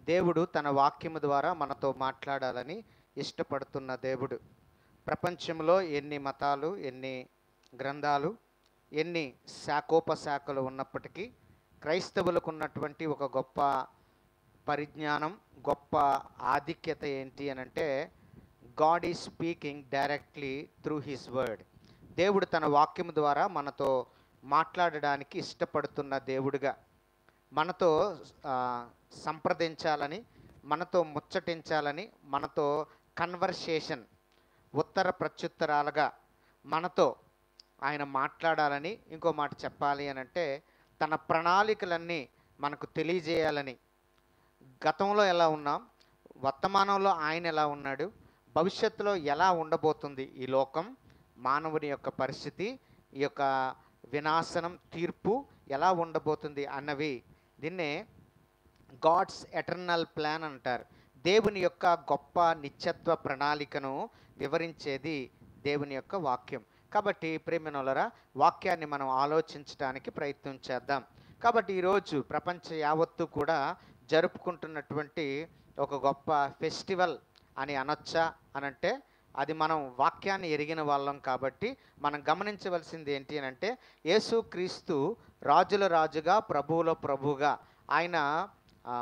దేవుడు తన వాక్యము ద్వారా మనతో మాట్లాడాలని ఇష్టపడుతున్న దేవుడు ప్రపంచంలో ఎన్ని మతాలు ఎన్ని గ్రంథాలు ఎన్ని శాఖోపశాఖలు ఉన్నప్పటికీ క్రైస్తవులకు ఉన్నటువంటి ఒక గొప్ప పరిజ్ఞానం గొప్ప ఆధిక్యత ఏంటి అని అంటే God is speaking directly through his word దేవుడు తన వాక్యం ద్వారా మనతో మాట్లాడడానికి ఇష్టపడుతున్న దేవుడుగా మనతో ఆ, సంప్రదించాలని మనతో ముచ్చటించాలని మనతో కన్వర్సేషన్ ఉత్తర ప్రత్యుత్తరాలుగా మనతో ఆయన మాట్లాడాలని ఇంకో మాట చెప్పాలి అని అంటే తన ప్రణాళికలన్నీ మనకు తెలియజేయాలని గతంలో ఎలా ఉన్నాం వర్తమానంలో ఆయన ఎలా ఉన్నాడు భవిష్యత్తులో ఎలా ఉండబోతుంది ఈ లోకం మానవుని యొక్క పరిస్థితి ఈ యొక్క వినాశనం తీర్పు ఎలా ఉండబోతుంది అన్నవి దీన్నే గాడ్స్ ఎటర్నల్ ప్లాన్ అంటారు దేవుని యొక్క గొప్ప నిత్యత్వ ప్రణాళికను వివరించేది దేవుని యొక్క వాక్యం కాబట్టి ప్రేమినులరా వాక్యాన్ని మనం ఆలోచించడానికి ప్రయత్నం చేద్దాం కాబట్టి ఈరోజు ప్రపంచ యావత్తు కూడా జరుపుకుంటున్నటువంటి ఒక గొప్ప ఫెస్టివల్ అని అనొచ్చా అనంటే అది మనం వాక్యాన్ని ఎరిగిన వాళ్ళం కాబట్టి మనం గమనించవలసింది ఏంటి అని అంటే యేసుక్రీస్తు రాజుల రాజుగా ప్రభువుల ప్రభువుగా ఆయన ఆ,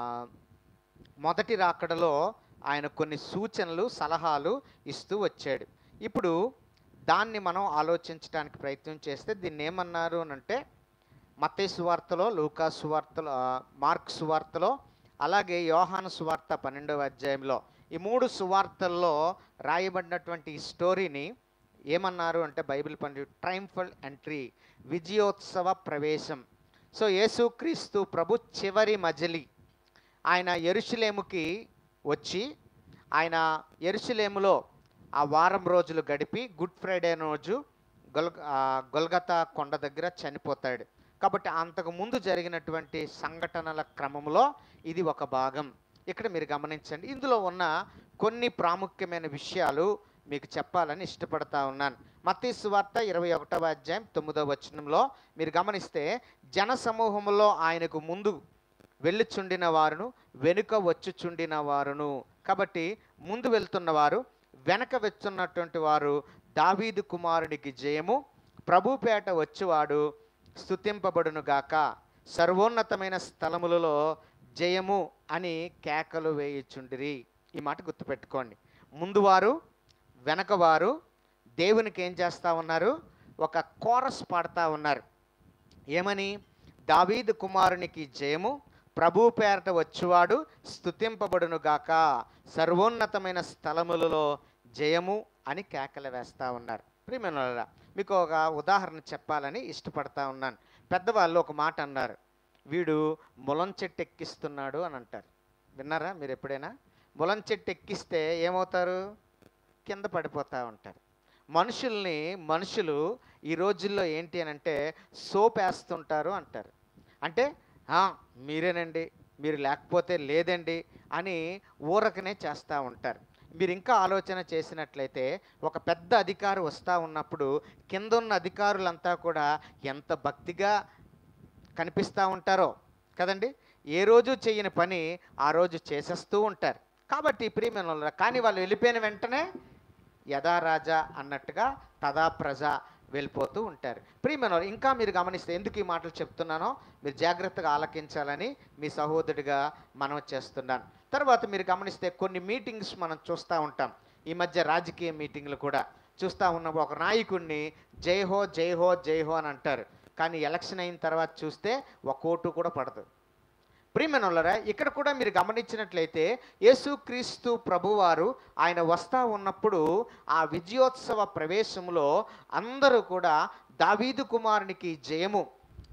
మొదటి రాకడలో ఆయన కొన్ని సూచనలు సలహాలు ఇస్తూ వచ్చాడు ఇప్పుడు దాన్ని మనం ఆలోచించడానికి ప్రయత్నం చేస్తే దీన్ని ఏమన్నారు అని అంటే మత్తయి సువార్తలో లూకా సువార్తలో ఆ, మార్క్ సువార్తలో అలాగే యోహాను సువార్త పన్నెండవ అధ్యాయంలో ఈ మూడు సువార్తల్లో రాయబడినటువంటి ఈ స్టోరీని ఏమన్నారు అంటే బైబిల్ పండితుడు ట్రైంఫల్ ఎంట్రీ విజయోత్సవ ప్రవేశం సో యేసుక్రీస్తు ప్రభు చివరి మజిలి ఆయన ఎరుషులేముకి వచ్చి ఆయన ఎరుషులేములో ఆ వారం రోజులు గడిపి గుడ్ ఫ్రైడే రోజు గొల్ ఆ గొల్గతా కొండ దగ్గర చనిపోతాడు కాబట్టి అంతకు ముందు జరిగినటువంటి సంఘటనల క్రమంలో ఇది ఒక భాగం ఇక్కడ మీరు గమనించండి ఇందులో ఉన్న కొన్ని ప్రాముఖ్యమైన విషయాలు మీకు చెప్పాలని ఇష్టపడతా ఉన్నాను మత్తయి సువార్త ఇరవై ఒకటవ అధ్యాయం తొమ్మిదవ వచనంలో మీరు గమనిస్తే జన సమూహంలో ఆయనకు ముందు వెళ్ళుచుండిన వారును వెనుక వచ్చుచుండిన వారును కాబట్టి ముందు వెళ్తున్న వారు వెనక వెళ్తున్నటువంటి వారు దావీదు కుమారునికి జయము ప్రభుపేట వచ్చువాడు స్తుతింపబడును గాక సర్వోన్నతమైన స్థలములలో జయము అని కేకలు వేయుచుండిరి ఈ మాట గుర్తుపెట్టుకోండి ముందు వారు వెనక వారు దేవునికి ఏం చేస్తూ ఉన్నారు ఒక కోరస్ పాడుతూ ఉన్నారు ఏమని దావీదు కుమారునికి జయము ప్రభు పేరట వచ్చువాడు స్తుతింపబడును గాక సర్వోన్నతమైన స్థలములలో జయము అని కేకలు వేస్తూ ఉన్నారు ప్రియమైన మీకు ఒక ఉదాహరణ చెప్పాలని ఇష్టపడతా ఉన్నాను పెద్దవాళ్ళు ఒక మాట అన్నారు వీడు ములం చెట్టు ఎక్కిస్తున్నాడు అని అంటారు విన్నారా మీరు ఎప్పుడైనా ములం చెట్టు ఎక్కిస్తే ఏమవుతారు కింద పడిపోతూ ఉంటారు మనుషుల్ని మనుషులు ఈ రోజుల్లో ఏంటి అని అంటే సోప్ వేస్తుంటారు అంటారు అంటే "ఆ, మీరేనండి మీరు లేకపోతే లేదండి అని ఊరకనే చేస్తూ ఉంటారు మీరు ఇంకా ఆలోచన చేసినట్లయితే ఒక పెద్ద అధికారి వస్తూ ఉన్నప్పుడు కింద ఉన్న అధికారులంతా కూడా ఎంత భక్తిగా కనిపిస్తూ ఉంటారో కదండి ఏ రోజు చేయని పని ఆ రోజు చేసేస్తూ ఉంటారు కాబట్టి ప్రియమైన వాళ్ళారా, కానీ వాళ్ళు వెళ్ళిపోయిన వెంటనే యథా రాజా అన్నట్టుగా తదా ప్రజ వెళ్ళిపోతూ ఉంటారు ప్రియమైన వాళ్ళు, ఇంకా మీరు గమనిస్తే ఎందుకు ఈ మాటలు చెప్తున్నానో మీరు జాగ్రత్తగా ఆలకించాలని మీ సహోదరుడిగా మనం చేస్తున్నాను తర్వాత మీరు గమనిస్తే కొన్ని మీటింగ్స్ మనం చూస్తూ ఉంటాం ఈ మధ్య రాజకీయ మీటింగ్లు కూడా చూస్తూ ఉన్నప్పుడు ఒక నాయకుడిని జై హో జై హో జై హో అని అంటారు కానీ ఎలక్షన్ అయిన తర్వాత చూస్తే ఒక ఓటు కూడా పడదు ప్రియమనులరా ఇక్కడ కూడా మీరు గమనించినట్లయితే యేసుక్రీస్తు ప్రభువారు ఆయన వస్తా ఉన్నప్పుడు ఆ విజయోత్సవ ప్రవేశంలో అందరూ కూడా దావీదు కుమారునికి జయము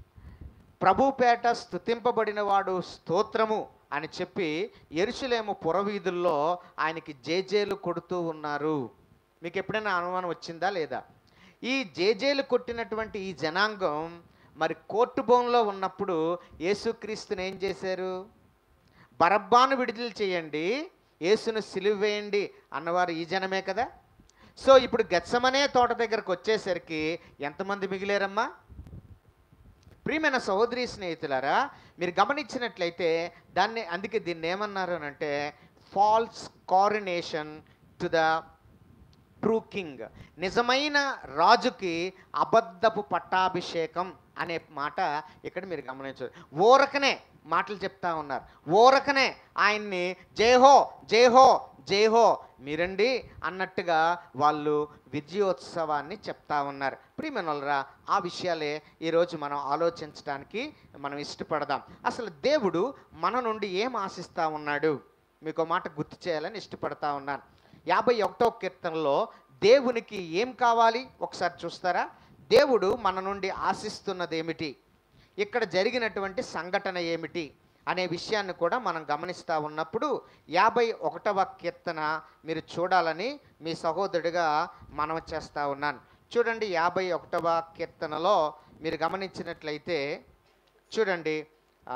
ప్రభుపేట స్తుతింపబడిన వాడు స్తోత్రము అని చెప్పి ఎరుసలేము పురవీధుల్లో ఆయనకి జేజేలు కొడుతూ ఉన్నారు మీకు ఎప్పుడైనా అనుమానం వచ్చిందా లేదా ఈ జేజేలు కొట్టినటువంటి ఈ జనాంగం మరి కోర్టు బోన్లో ఉన్నప్పుడు యేసుక్రీస్తుని ఏం చేశారు బరబ్బాను విడుదల చేయండి యేసును సిలువ వేయండి అన్నవారు ఈ జనమే కదా సో ఇప్పుడు గెచ్చమనే తోట దగ్గరకు వచ్చేసరికి ఎంతమంది మిగిలేరమ్మా ప్రియమైన సహోదరి స్నేహితులారా మీరు గమనించినట్లయితే దాన్ని అందుకే దీన్ని ఏమన్నారు అని అంటే false coronation to the true king నిజమైన రాజుకి అబద్ధపు పట్టాభిషేకం అనే మాట ఇక్కడ మీరు గమనించవచ్చు ఓరకనే మాటలు చెప్తా ఉన్నారు ఓరకనే ఆయన్ని జేహో జేహో జేహో మీరండి అన్నట్టుగా వాళ్ళు విజయోత్సవాన్ని చెప్తా ఉన్నారు ప్రియమనులరా ఆ విషయాలే ఈరోజు మనం ఆలోచించడానికి మనం ఇష్టపడదాం అసలు దేవుడు మన నుండి ఏం ఆశిస్తా ఉన్నాడు మీకు మాట గుర్తు చేయాలని ఇష్టపడతా ఉన్నాను యాభై ఒకటో కీర్తనలో దేవునికి ఏం కావాలి ఒకసారి చూస్తారా దేవుడు మన నుండి ఆశిస్తున్నది ఏమిటి ఇక్కడ జరిగినటువంటి సంఘటన ఏమిటి అనే విషయాన్ని కూడా మనం గమనిస్తూ ఉన్నప్పుడు యాభై ఒకటవ కీర్తన మీరు చూడాలని మీ సహోదరుడిగా మనం చేస్తూ ఉన్నాను చూడండి యాభై ఒకటవ కీర్తనలో మీరు గమనించినట్లయితే చూడండి ఆ,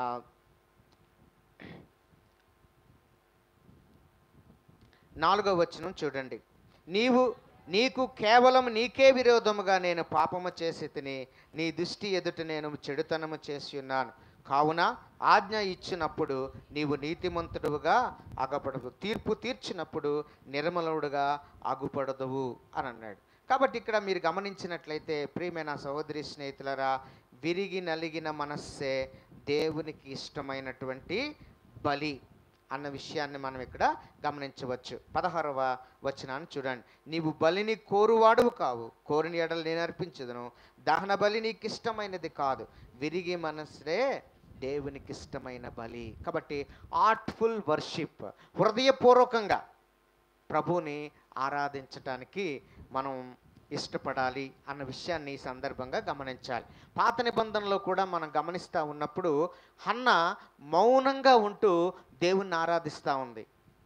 నాలుగో వచనం చూడండి నీవు నీకు కేవలం నీకే విరోధముగా నేను పాపము చేసి తిని నీ దృష్టి ఎదుట నేను చెడుతనము చేసి ఉన్నాను కావున ఆజ్ఞ ఇచ్చినప్పుడు నీవు నీతిమంతుడుగా అగపడదు తీర్పు తీర్చినప్పుడు నిర్మలుడుగా అగుపడదువు అని అన్నాడు కాబట్టి ఇక్కడ మీరు గమనించినట్లయితే ప్రియమైన సహోదరి స్నేహితులరా విరిగి నలిగిన మనస్సే దేవునికి ఇష్టమైనటువంటి బలి అన్న విషయాన్ని మనం ఇక్కడ గమనించవచ్చు పదహారవ వచనాన్ని చూడండి నీవు బలిని కోరువాడువు కావు కోరిని ఎడలు నేను అర్పించదును దహన బలి నీకు ఇష్టమైనది కాదు విరిగి మనస్సే దేవునికి ఇష్టమైన బలి కాబట్టి ఆర్ట్ఫుల్ వర్షిప్ హృదయపూర్వకంగా ప్రభువుని ఆరాధించటానికి మనం ఇష్టపడాలి అన్న విషయాన్ని ఈ సందర్భంగా గమనించాలి పాత నిబంధనలో కూడా మనం గమనిస్తూ ఉన్నప్పుడు హన్న మౌనంగా ఉంటూ దేవుణ్ణి ఆరాధిస్తూ ఉంది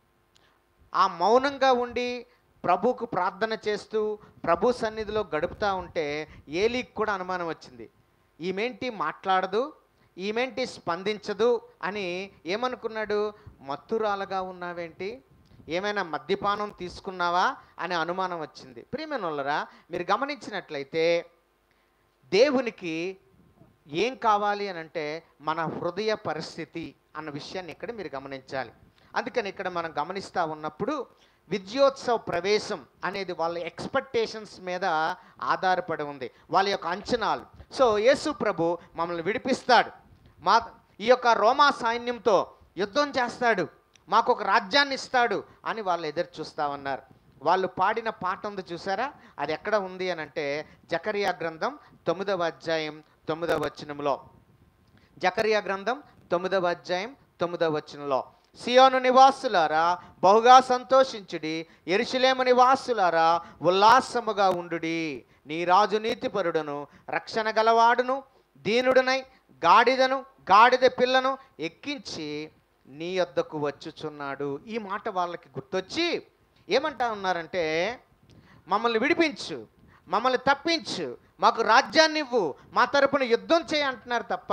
ఆ మౌనంగా ఉండి ప్రభుకు ప్రార్థన చేస్తూ ప్రభు సన్నిధిలో గడుపుతూ ఉంటే ఏలీకి కూడా అనుమానం వచ్చింది ఈమెంటి మాట్లాడదు ఈమెంటి స్పందించదు అని ఏమనుకున్నాడు మత్తురాలుగా ఉన్నావేంటి ఏమైనా మద్యపానం తీసుకున్నావా అనే అనుమానం వచ్చింది ప్రియమైనోళ్ళరా మీరు గమనించినట్లయితే దేవునికి ఏం కావాలి అని అంటే మన హృదయ పరిస్థితి అన్న విషయాన్ని ఇక్కడ మీరు గమనించాలి అందుకని ఇక్కడ మనం గమనిస్తూ ఉన్నప్పుడు విద్యోత్సవ ప్రవేశం అనేది వాళ్ళ ఎక్స్పెక్టేషన్స్ మీద ఆధారపడి ఉంది వాళ్ళ యొక్క అంచనాలు సో యేసు ప్రభు మమ్మల్ని విడిపిస్తాడు మా ఈ యొక్క రోమా సైన్యంతో యుద్ధం చేస్తాడు మాకు ఒక రాజ్యాన్ని ఇస్తాడు అని వాళ్ళు ఎదురు చూస్తూ ఉన్నారు వాళ్ళు పాడిన పాట ఉంది చూసారా అది ఎక్కడ ఉంది అని అంటే జకరియా గ్రంథం తొమ్మిదవ అధ్యాయం తొమ్మిదవ వచనంలో జకరియా గ్రంథం తొమ్మిదవ అధ్యాయం తొమ్మిదవ వచనంలో సియోను నివాసులారా బహుగా సంతోషించుడి ఎరుషులేము నివాసులారా ఉల్లాసముగా ఉండుడి నీ రాజు నీతిపరుడును రక్షణ గలవాడును దీనుడునై గాడిదను గాడిద పిల్లను ఎక్కించి నీ యొద్దకు వచ్చుచున్నాడు ఈ మాట వాళ్ళకి గుర్తొచ్చి ఏమంటా ఉన్నారంటే మమ్మల్ని విడిపించు మమ్మల్ని తప్పించు మాకు రాజ్యాన్ని ఇవ్వు మా తరపున యుద్ధం చేయి అంటున్నారు తప్ప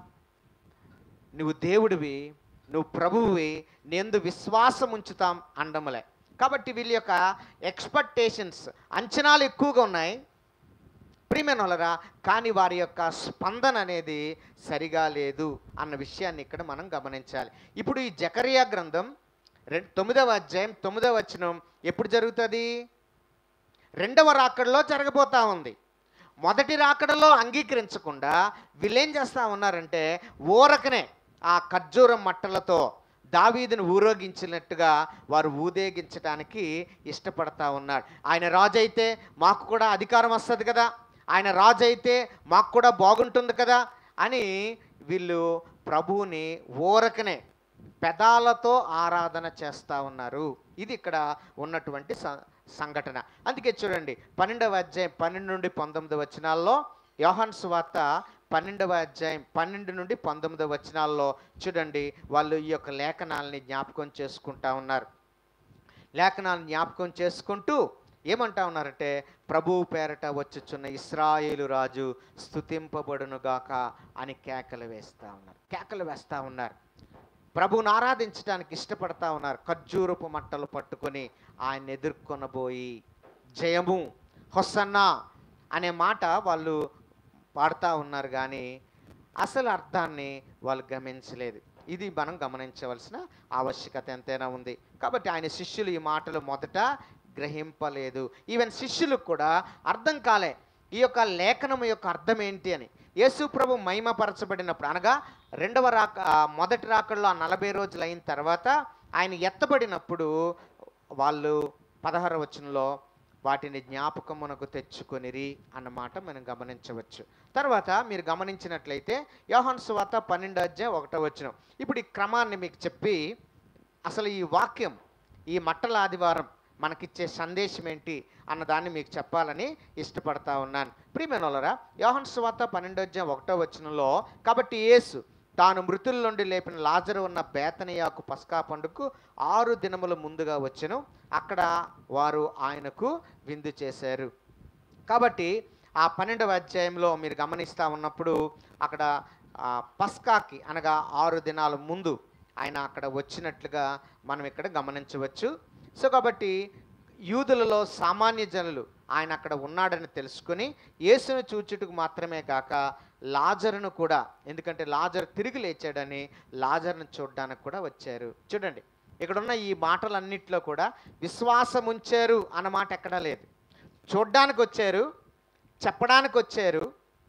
నువ్వు దేవుడివి నువ్వు ప్రభువువి నేందు విశ్వాసం ఉంచుతాం అండములే కాబట్టి వీళ్ళ యొక్క ఎక్స్పెక్టేషన్స్ అంచనాలు ఎక్కువగా ఉన్నాయి ప్రియమైనలరా కానీ వారి యొక్క స్పందన అనేది సరిగా లేదు అన్న విషయాన్ని ఇక్కడ మనం గమనించాలి ఇప్పుడు ఈ జకరియా గ్రంథం రెం తొమ్మిదవ అధ్యాయం తొమ్మిదవ వచనం ఎప్పుడు జరుగుతుంది రెండవ రాకడలో జరగబోతా ఉంది మొదటి రాకడలో అంగీకరించకుండా వీళ్ళేం చేస్తా ఉన్నారంటే ఊరకనే ఆ ఖర్జూరం మట్టలతో దావీదును ఊరేగించినట్టుగా వారు ఊదేగించడానికి ఇష్టపడతా ఉన్నాడు ఆయన రాజు అయితే మాకు కూడా అధికారం వస్తుంది కదా ఆయన రాజు అయితే మాకు కూడా బాగుంటుంది కదా అని వీళ్ళు ప్రభువుని ఊరకనే పెదాలతో ఆరాధన చేస్తూ ఉన్నారు ఇది ఇక్కడ ఉన్నటువంటి స- సంఘటన అందుకే చూడండి పన్నెండవ అధ్యాయం పన్నెండు నుండి పంతొమ్మిది వచనాల్లో యోహాన్ సువార్త పన్నెండవ అధ్యాయం పన్నెండు నుండి పంతొమ్మిది వచనాల్లో చూడండి వాళ్ళు ఈ యొక్క లేఖనాలని జ్ఞాపకం చేసుకుంటా ఉన్నారు లేఖనాలను జ్ఞాపకం చేసుకుంటూ ఏమంటా ఉన్నారంటే ప్రభువు పేరట వచ్చుచున్న ఇస్రాయేలు రాజు స్థుతింపబడునుగాక అని కేకలు వేస్తూ ఉన్నారు కేకలు వేస్తూ ఉన్నారు ప్రభువుని ఆరాధించడానికి ఇష్టపడతా ఉన్నారు ఖర్జూరపు మట్టలు పట్టుకొని ఆయన ఎదుర్కొనబోయి జయము హొసన్నా అనే మాట వాళ్ళు పాడుతూ ఉన్నారు కానీ అసలు అర్థాన్ని వాళ్ళు గమనించలేదు ఇది మనం గమనించవలసిన ఆవశ్యకత ఎంతైనా ఉంది కాబట్టి ఆయన శిష్యులు ఈ మాటలు మొదట గ్రహింపలేదు ఈవెన్ శిష్యులకు కూడా అర్థం కాలే ఈ యొక్క లేఖనం యొక్క అర్థం ఏంటి అని యేసు ప్రభు మహిమపరచబడినప్పుడు అనగా రెండవ రాక ఆ మొదటి రాకల్లో ఆ నలభై రోజులు అయిన తర్వాత ఆయన ఎత్తబడినప్పుడు వాళ్ళు పదహార వచనంలో వాటిని జ్ఞాపకమునకు తెచ్చుకొనిరి అన్నమాట మనం గమనించవచ్చు తర్వాత మీరు గమనించినట్లయితే యోహాన్ సువార్త పన్నెండు అధ్యాయం ఒకటో వచనం ఇప్పుడు ఈ క్రమాన్ని మీకు చెప్పి అసలు ఈ వాక్యం ఈ మట్టల ఆదివారం మనకిచ్చే సందేశం ఏంటి అన్న దాన్ని మీకు చెప్పాలని ఇష్టపడతా ఉన్నాను ప్రియమైనోలరా యోహన్ సువార్త పన్నెండో అధ్యాయం ఒకటో వచనంలో కాబట్టి యేసు తాను మృతుల నుండి లేపిన లాజరు ఉన్న బేతనియాకు పస్కా పండుగకు ఆరు దినముల ముందుగా వచ్చెను అక్కడ వారు ఆయనకు విందు చేశారు కాబట్టి ఆ పన్నెండవ అధ్యాయంలో మీరు గమనిస్తూ ఉన్నప్పుడు అక్కడ ఆ, పస్కాకి అనగా ఆరు దినాల ముందు ఆయన అక్కడ వచ్చినట్లుగా మనం ఇక్కడ గమనించవచ్చు సో కాబట్టి యూదులలో సామాన్య జనులు ఆయన అక్కడ ఉన్నాడని తెలుసుకుని యేసును చూచుటకు మాత్రమే కాక లాజరును కూడా ఎందుకంటే లాజర్ తిరిగి లేచాడని లాజర్ను చూడడానికి కూడా వచ్చారు చూడండి ఇక్కడ ఉన్న ఈ మాటలన్నిట్లో కూడా విశ్వాసం ఉంచారు అన్న మాట ఎక్కడా లేదు చూడ్డానికి వచ్చారు చెప్పడానికి వచ్చారు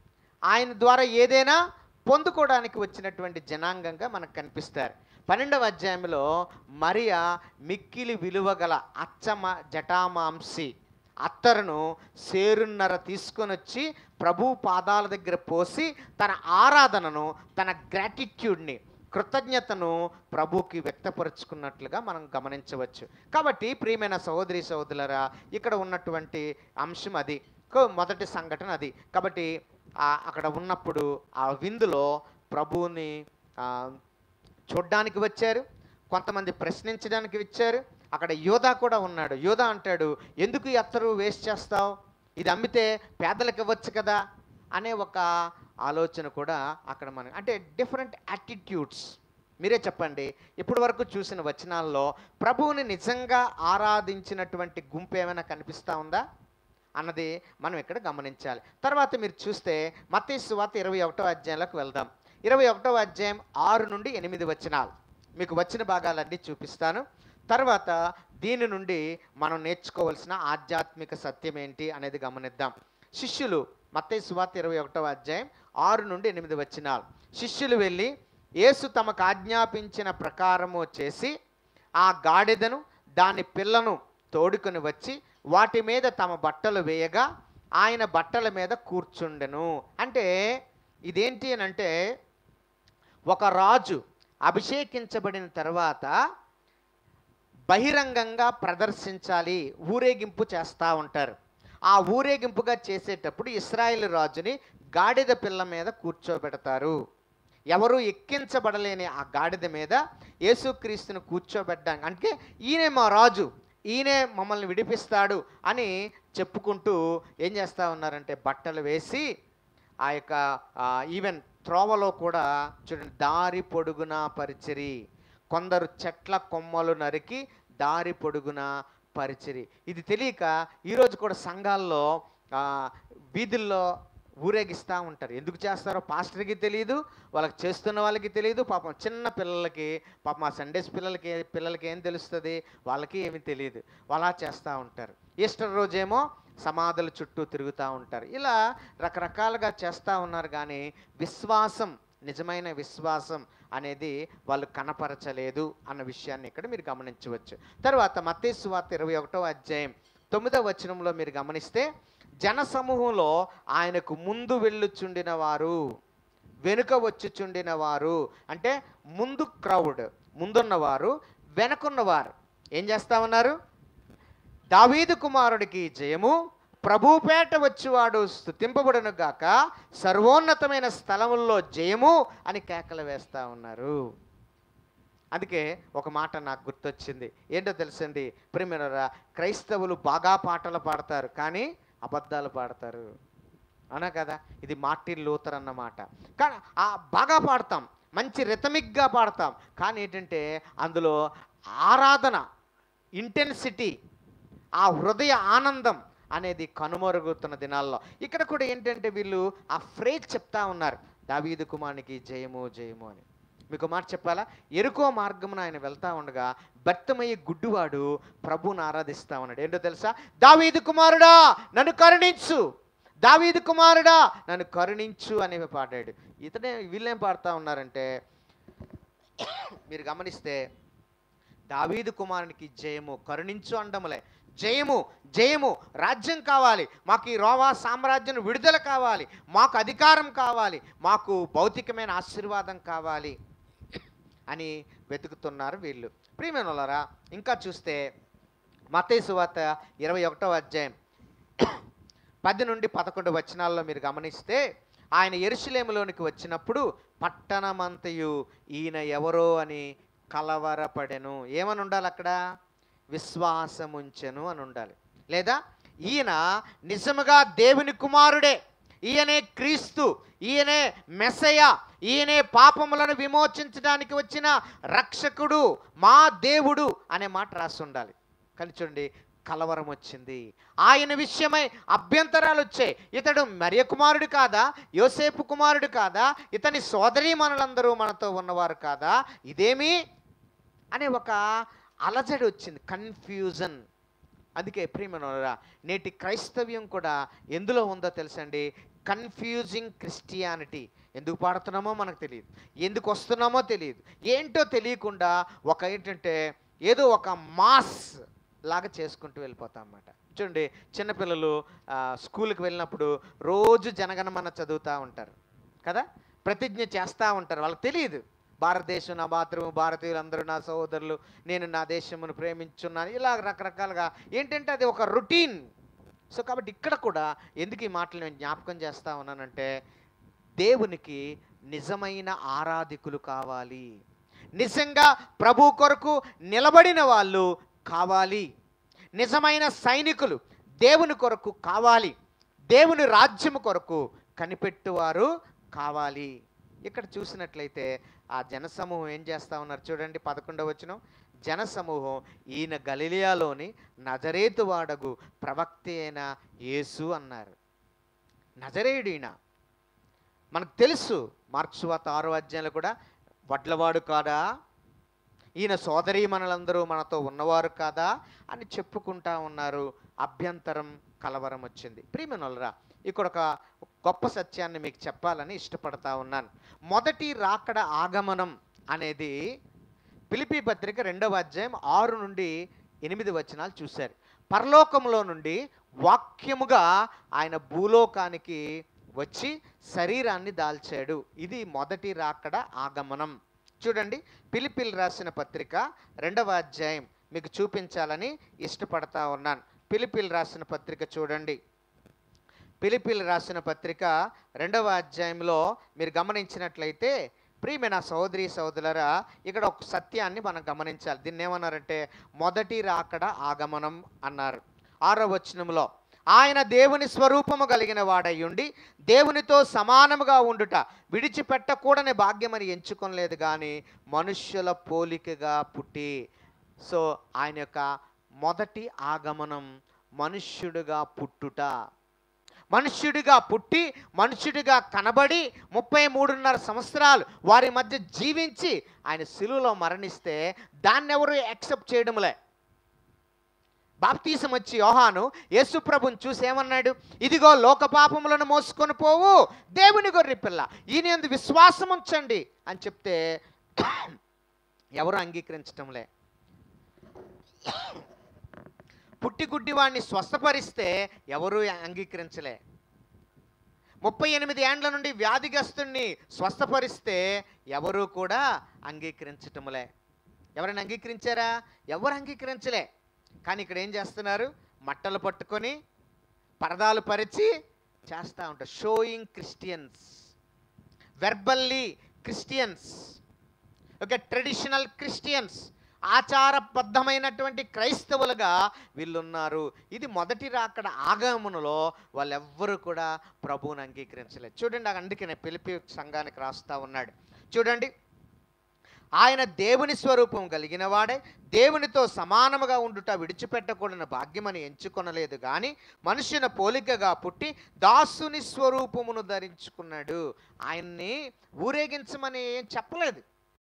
ఆయన ద్వారా ఏదైనా పొందుకోవడానికి వచ్చినటువంటి జనాంగంగా మనకు కనిపిస్తారు పన్నెండవ అధ్యాయంలో మరియా మిక్కిలి విలువగల అచ్చమ జటామాంసి అత్తరును సేరున్నర తీసుకొని వచ్చి ప్రభు పాదాల దగ్గర పోసి తన ఆరాధనను తన గ్రాటిట్యూడ్ని కృతజ్ఞతను ప్రభుకి వ్యక్తపరుచుకున్నట్లుగా మనం గమనించవచ్చు కాబట్టి ప్రియమైన సహోదరి సహోదరులరా ఇక్కడ ఉన్నటువంటి అంశం అది కో- మొదటి సంఘటన అది కాబట్టి ఆ- అక్కడ ఉన్నప్పుడు ఆ విందులో ప్రభువుని ఆ, చూడ్డానికి వచ్చారు కొంతమంది ప్రశ్నించడానికి వచ్చారు అక్కడ యోధా కూడా ఉన్నాడు యోధా అంటాడు ఎందుకు ఈ అత్తరు వేస్ట్ చేస్తావు ఇది అమ్మితే పేదలకు ఇవ్వచ్చు కదా అనే ఒక ఆలోచన కూడా అక్కడ మన అంటే డిఫరెంట్ యాటిట్యూడ్స్ మీరే చెప్పండి ఇప్పటి వరకు చూసిన వచనాల్లో ప్రభువుని నిజంగా ఆరాధించినటువంటి గుంపు ఏమైనా కనిపిస్తూ ఉందా అన్నది మనం ఇక్కడ గమనించాలి తర్వాత మీరు చూస్తే మత్తయి సువార్త ఇరవై ఒకటో అధ్యాయంలోకి వెళ్దాం ఇరవై ఒకటో అధ్యాయం ఆరు నుండి ఎనిమిది వచనాలు మీకు వచ్చిన భాగాలన్నీ చూపిస్తాను తర్వాత దీని నుండి మనం నేర్చుకోవాల్సిన ఆధ్యాత్మిక సత్యం ఏంటి అనేది గమనిద్దాం శిష్యులు మత్తయి సువార్త ఇరవై ఒకటో అధ్యాయం ఆరు నుండి ఎనిమిది వచనాలు శిష్యులు వెళ్ళి యేసు తమకు ఆజ్ఞాపించిన ప్రకారము చేసి ఆ గాడిదను దాని పిల్లను తోడుకొని వచ్చి వాటి మీద తమ బట్టలు వేయగా ఆయన బట్టల మీద కూర్చుండెను అంటే ఇదేంటి అని అంటే ఒక రాజు అభిషేకించబడిన తర్వాత బహిరంగంగా ప్రదర్శించాలి ఊరేగింపు చేస్తూ ఉంటారు ఆ ఊరేగింపుగా చేసేటప్పుడు ఇస్రాయేల్ రాజుని గాడిద పిల్ల మీద కూర్చోబెడతారు ఎవరు ఎక్కించబడలేని ఆ గాడిద మీద యేసుక్రీస్తుని కూర్చోబెట్టడానికి అంటే ఈయనే మా రాజు ఈయనే మమ్మల్ని విడిపిస్తాడు అని చెప్పుకుంటూ ఏం చేస్తూ ఉన్నారంటే బట్టలు వేసి ఆ యొక్క ఆ, ఈవెన్ త్రోవలో కూడా చూడండి దారి పొడుగున పరిచరి కొందరు చెట్ల కొమ్మలు నరికి దారి పొడుగున పరిచరి ఇది తెలియక ఈరోజు కూడా సంఘాల్లో ఆ, వీధుల్లో ఊరేగిస్తూ ఉంటారు ఎందుకు చేస్తారో పాస్టర్కి తెలియదు వాళ్ళకి చేస్తున్న వాళ్ళకి తెలియదు పాపం చిన్న పిల్లలకి పాపం ఆ సండేస్ పిల్లలకి పిల్లలకి ఏం తెలుస్తుంది వాళ్ళకి ఏమీ తెలియదు అలా చేస్తూ ఉంటారు ఈస్టర్ రోజేమో సమాధుల చుట్టూ తిరుగుతూ ఉంటారు ఇలా రకరకాలుగా చేస్తూ ఉన్నారు కానీ విశ్వాసం నిజమైన విశ్వాసం అనేది వాళ్ళు కనపరచలేదు అన్న విషయాన్ని ఇక్కడ మీరు గమనించవచ్చు తర్వాత మత్తయి వార్త ఇరవై ఒకటో అధ్యాయం తొమ్మిదవ వచనంలో మీరు గమనిస్తే జన సమూహంలో ఆయనకు ముందు వెళ్ళుచుండిన వారు వెనుక వచ్చుచుండిన వారు అంటే ముందు క్రౌడ్ ముందున్నవారు వెనకున్నవారు ఏం చేస్తా ఉన్నారు దావీదు కుమారుడికి జయము ప్రభుపేట వచ్చువాడు స్థుతింపబడును గాక సర్వోన్నతమైన స్థలముల్లో జయము అని కేకలు వేస్తా ఉన్నారు అందుకే ఒక మాట నాకు గుర్తొచ్చింది ఏంటో తెలిసింది ప్రేమినరా క్రైస్తవులు బాగా పాటలు పాడతారు కానీ అబద్ధాలు పాడతారు అవునా కదా ఇది మార్టిన్ లూథర్ అన్నమాట కానీ ఆ బాగా పాడతాం మంచి రిథమిక్గా పాడతాం కానీ ఏంటంటే అందులో ఆరాధన ఇంటెన్సిటీ ఆ హృదయ ఆనందం అనేది కనుమరుగుతున్న దినాల్లో ఇక్కడ కూడా ఏంటంటే వీళ్ళు ఆ ఫ్రేజ్ చెప్తా ఉన్నారు దావీదు కుమారునికి జయము జయము అని మీకు మాట చెప్పాలా ఎరుకో మార్గమున ఆయన వెళ్తా ఉండగా భర్తమయ్యే గుడ్డువాడు ప్రభువుని ఆరాధిస్తా ఉన్నాడు ఏంటో తెలుసా దావీదు కుమారుడా నన్ను కరుణించు దావీదు కుమారుడా నన్ను కరుణించు అని పాడాడు ఇతనే వీళ్ళేం పాడుతూ ఉన్నారంటే మీరు గమనిస్తే దావీదు కుమారునికి జయము కరుణించు అండములే జయము జయము రాజ్యం కావాలి మాకు ఈ రోవా సామ్రాజ్యం విడుదల కావాలి మాకు అధికారం కావాలి మాకు భౌతికమైన ఆశీర్వాదం కావాలి అని వెతుకుతున్నారు వీళ్ళు ప్రియమైనలారా ఇంకా చూస్తే మతేసు వార్త ఇరవై ఒకటో అధ్యాయం పది నుండి పదకొండు వచనాల్లో మీరు గమనిస్తే ఆయన ఎరుషులేములోనికి వచ్చినప్పుడు పట్టణమంతయు ఈయన ఎవరో అని కలవరపడెను ఏమని ఉండాలి అక్కడ విశ్వాసముంచెను అని ఉండాలి లేదా ఈయన నిజముగా దేవుని కుమారుడే ఈయనే క్రీస్తు ఈయనే మెసయ ఈయనే పాపములను విమోచించడానికి వచ్చిన రక్షకుడు మా దేవుడు అనే మాట రాసి ఉండాలి కానీ చూడండి కలవరం వచ్చింది ఆయన విషయమై అభ్యంతరాలు వచ్చాయి ఇతడు మరియ కుమారుడు కాదా యోసేపు కుమారుడు కాదా ఇతని సోదరి మనలందరూ మనతో ఉన్నవారు కాదా ఇదేమి అనే ఒక అలజడి వచ్చింది కన్ఫ్యూజన్ అందుకే ప్రియమనోరా నేటి క్రైస్తవ్యం కూడా ఎందులో ఉందో తెలుసండి కన్ఫ్యూజింగ్ క్రిస్టియానిటీ ఎందుకు పాడుతున్నామో మనకు తెలియదు ఎందుకు వస్తున్నామో తెలియదు ఏంటో తెలియకుండా ఒక ఏంటంటే ఏదో ఒక మాస్ లాగా చేసుకుంటూ వెళ్ళిపోతాం అన్నమాట చూడండి చిన్నపిల్లలు ఆ, స్కూల్కి వెళ్ళినప్పుడు రోజు జనగణమన చదువుతూ ఉంటారు కదా ప్రతిజ్ఞ చేస్తూ ఉంటారు వాళ్ళకి తెలియదు భారతదేశం నా మాతృము భారతీయులందరూ నా సహోదరులు నేను నా దేశమును ప్రేమించున్నాను ఇలా రకరకాలుగా ఏంటంటే అది ఒక రొటీన్ సో కాబట్టి ఇక్కడ కూడా ఎందుకు ఈ మాటలు నేను జ్ఞాపకం చేస్తా ఉన్నానంటే దేవునికి నిజమైన ఆరాధికులు కావాలి నిజంగా ప్రభు కొరకు నిలబడిన వాళ్ళు కావాలి నిజమైన సైనికులు దేవుని కొరకు కావాలి దేవుని రాజ్యము కొరకు కనిపెట్టువారు కావాలి ఇక్కడ చూసినట్లయితే ఆ జనసమూహం ఏం చేస్తా ఉన్నారు చూడండి పదకొండవ వచనం జనసమూహం ఈయన గలిలియాలోని నజరేతు వాడగు ప్రవక్త అయిన యేసు అన్నారు నజరేయుడు ఈయన మనకు తెలుసు మార్క్స్ వార్త ఆరో అధ్యాయంలో కూడా వడ్లవాడు కాదా ఈయన సోదరీమణులందరూ మనతో ఉన్నవారు కాదా అని చెప్పుకుంటా ఉన్నారు అభ్యంతరం కలవరం వచ్చింది ప్రియమనులరా ఇక్కడ ఒక గొప్ప సత్యాన్ని మీకు చెప్పాలని ఇష్టపడతా ఉన్నాను మొదటి రాకడ ఆగమనం అనేది పిలిపి పత్రిక రెండవ అధ్యాయం ఆరు నుండి ఎనిమిది వచనాలు చూశారు పరలోకంలో నుండి వాక్యముగా ఆయన భూలోకానికి వచ్చి శరీరాన్ని దాల్చాడు ఇది మొదటి రాకడ ఆగమనం చూడండి పిలిపిల్ రాసిన పత్రిక రెండవ అధ్యాయం మీకు చూపించాలని ఇష్టపడతా ఉన్నాను పిలిపిల్ రాసిన పత్రిక చూడండి పిలిపిల్ రాసిన పత్రిక రెండవ అధ్యాయంలో మీరు గమనించినట్లయితే ప్రియమైన సహోదరి సహోదరులరా ఇక్కడ ఒక సత్యాన్ని మనం గమనించాలి దీన్ని ఏమన్నారంటే మొదటి రాకడ ఆగమనం అన్నారు ఆరో వచనంలో ఆయన దేవుని స్వరూపము కలిగిన వాడయ్యుండి దేవునితో సమానముగా ఉండుట విడిచిపెట్టకూడని భాగ్యమని ఎంచుకోలేదు కానీ మనుష్యుల పోలికగా పుట్టి సో ఆయన యొక్క మొదటి ఆగమనం మనుష్యుడిగా పుట్టుట మనుష్యుడిగా పుట్టి మనుష్యుడిగా కనబడి ముప్పై మూడున్నర సంవత్సరాలు వారి మధ్య జీవించి ఆయన శిలువలో మరణిస్తే దాన్ని ఎవరు యాక్సెప్ట్ చేయడంలే బాప్తీసం వచ్చి యోహాను యేసుప్రభుని చూసి ఏమన్నాడు ఇదిగో లోక పాపములను మోసుకొని పోవు దేవుని గొర్రె పిల్ల ఈయన యందు విశ్వాసం ఉంచండి అని చెప్తే ఎవరు అంగీకరించటంలే పుట్టి గుడ్డి వాడిని స్వస్థపరిస్తే ఎవరు అంగీకరించలే ముప్పై ఎనిమిది ఏండ్ల నుండి వ్యాధిగ్రస్తుణ్ణి స్వస్థపరిస్తే ఎవరు కూడా అంగీకరించటములే ఎవరైనా అంగీకరించారా ఎవరు అంగీకరించలే కానీ ఇక్కడ ఏం చేస్తున్నారు మట్టలు పట్టుకొని పరదాలు పరిచి చేస్తూ ఉంటారు showing Christians verbally Christians okay traditional Christians ఆచారబద్ధమైనటువంటి క్రైస్తవులుగా వీళ్ళు ఉన్నారు ఇది మొదటి రాకడ ఆగమనులో వాళ్ళెవ్వరూ కూడా ప్రభువుని అంగీకరించలేదు చూడండి అందుకనే పిలిపి సంఘానికి రాస్తా ఉన్నాడు చూడండి ఆయన దేవుని స్వరూపం కలిగిన వాడే దేవునితో సమానముగా ఉండుట విడిచిపెట్టకూడని భాగ్యమని ఎంచుకొనలేదు కానీ మనుషుని పోలికగా పుట్టి దాసుని స్వరూపమును ధరించుకున్నాడు ఆయన్ని ఊరేగించమని ఏం చెప్పలేదు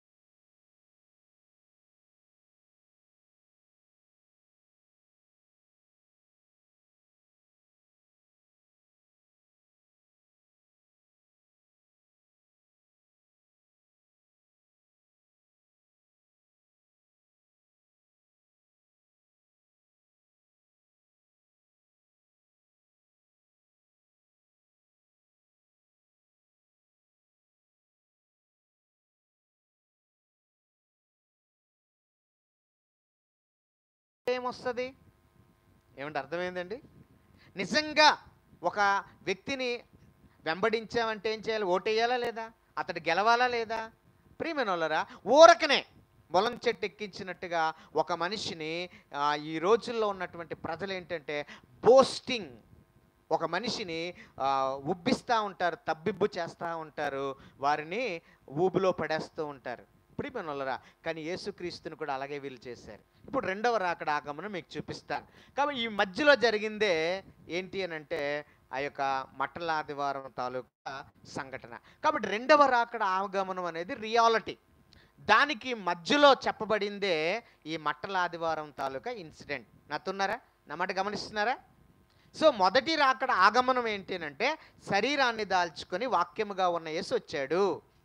ఏమొస్తుంది ఏమంటే అర్థమైందండి నిజంగా ఒక వ్యక్తిని వెంబడించామంటే ఏం చేయాలి ఓటేయాలా లేదా అతడు గెలవాలా లేదా ప్రియమైనోళ్ళరా ఊరకనే మొలం చెట్టు ఎక్కించినట్టుగా ఒక మనిషిని ఆ, ఈ రోజుల్లో ఉన్నటువంటి ప్రజలు ఏంటంటే బోస్టింగ్ ఒక మనిషిని ఆ, ఉబ్బిస్తూ ఉంటారు తబ్బిబ్బు చేస్తూ ఉంటారు వారిని ఊబిలో పడేస్తూ ఉంటారు ప్రియమైనోళ్ళరా కానీ యేసుక్రీస్తుని కూడా అలాగే వీళ్ళు చేశారు ఇప్పుడు రెండవ రాకడ ఆగమనం మీకు చూపిస్తాను కాబట్టి ఈ మధ్యలో జరిగిందే ఏంటి అని అంటే ఆ యొక్క మట్టల ఆదివారం తాలూకా సంఘటన కాబట్టి రెండవ రాకడ ఆగమనం అనేది రియాలిటీ దానికి మధ్యలో చెప్పబడిందే ఈ మట్టల ఆదివారం తాలూకా ఇన్సిడెంట్ నాతున్నారా నా మాట గమనిస్తున్నారా సో మొదటి రాకడ ఆగమనం ఏంటి అంటే శరీరాన్ని దాల్చుకొని వాక్యముగా ఉన్న యేసు వచ్చాడు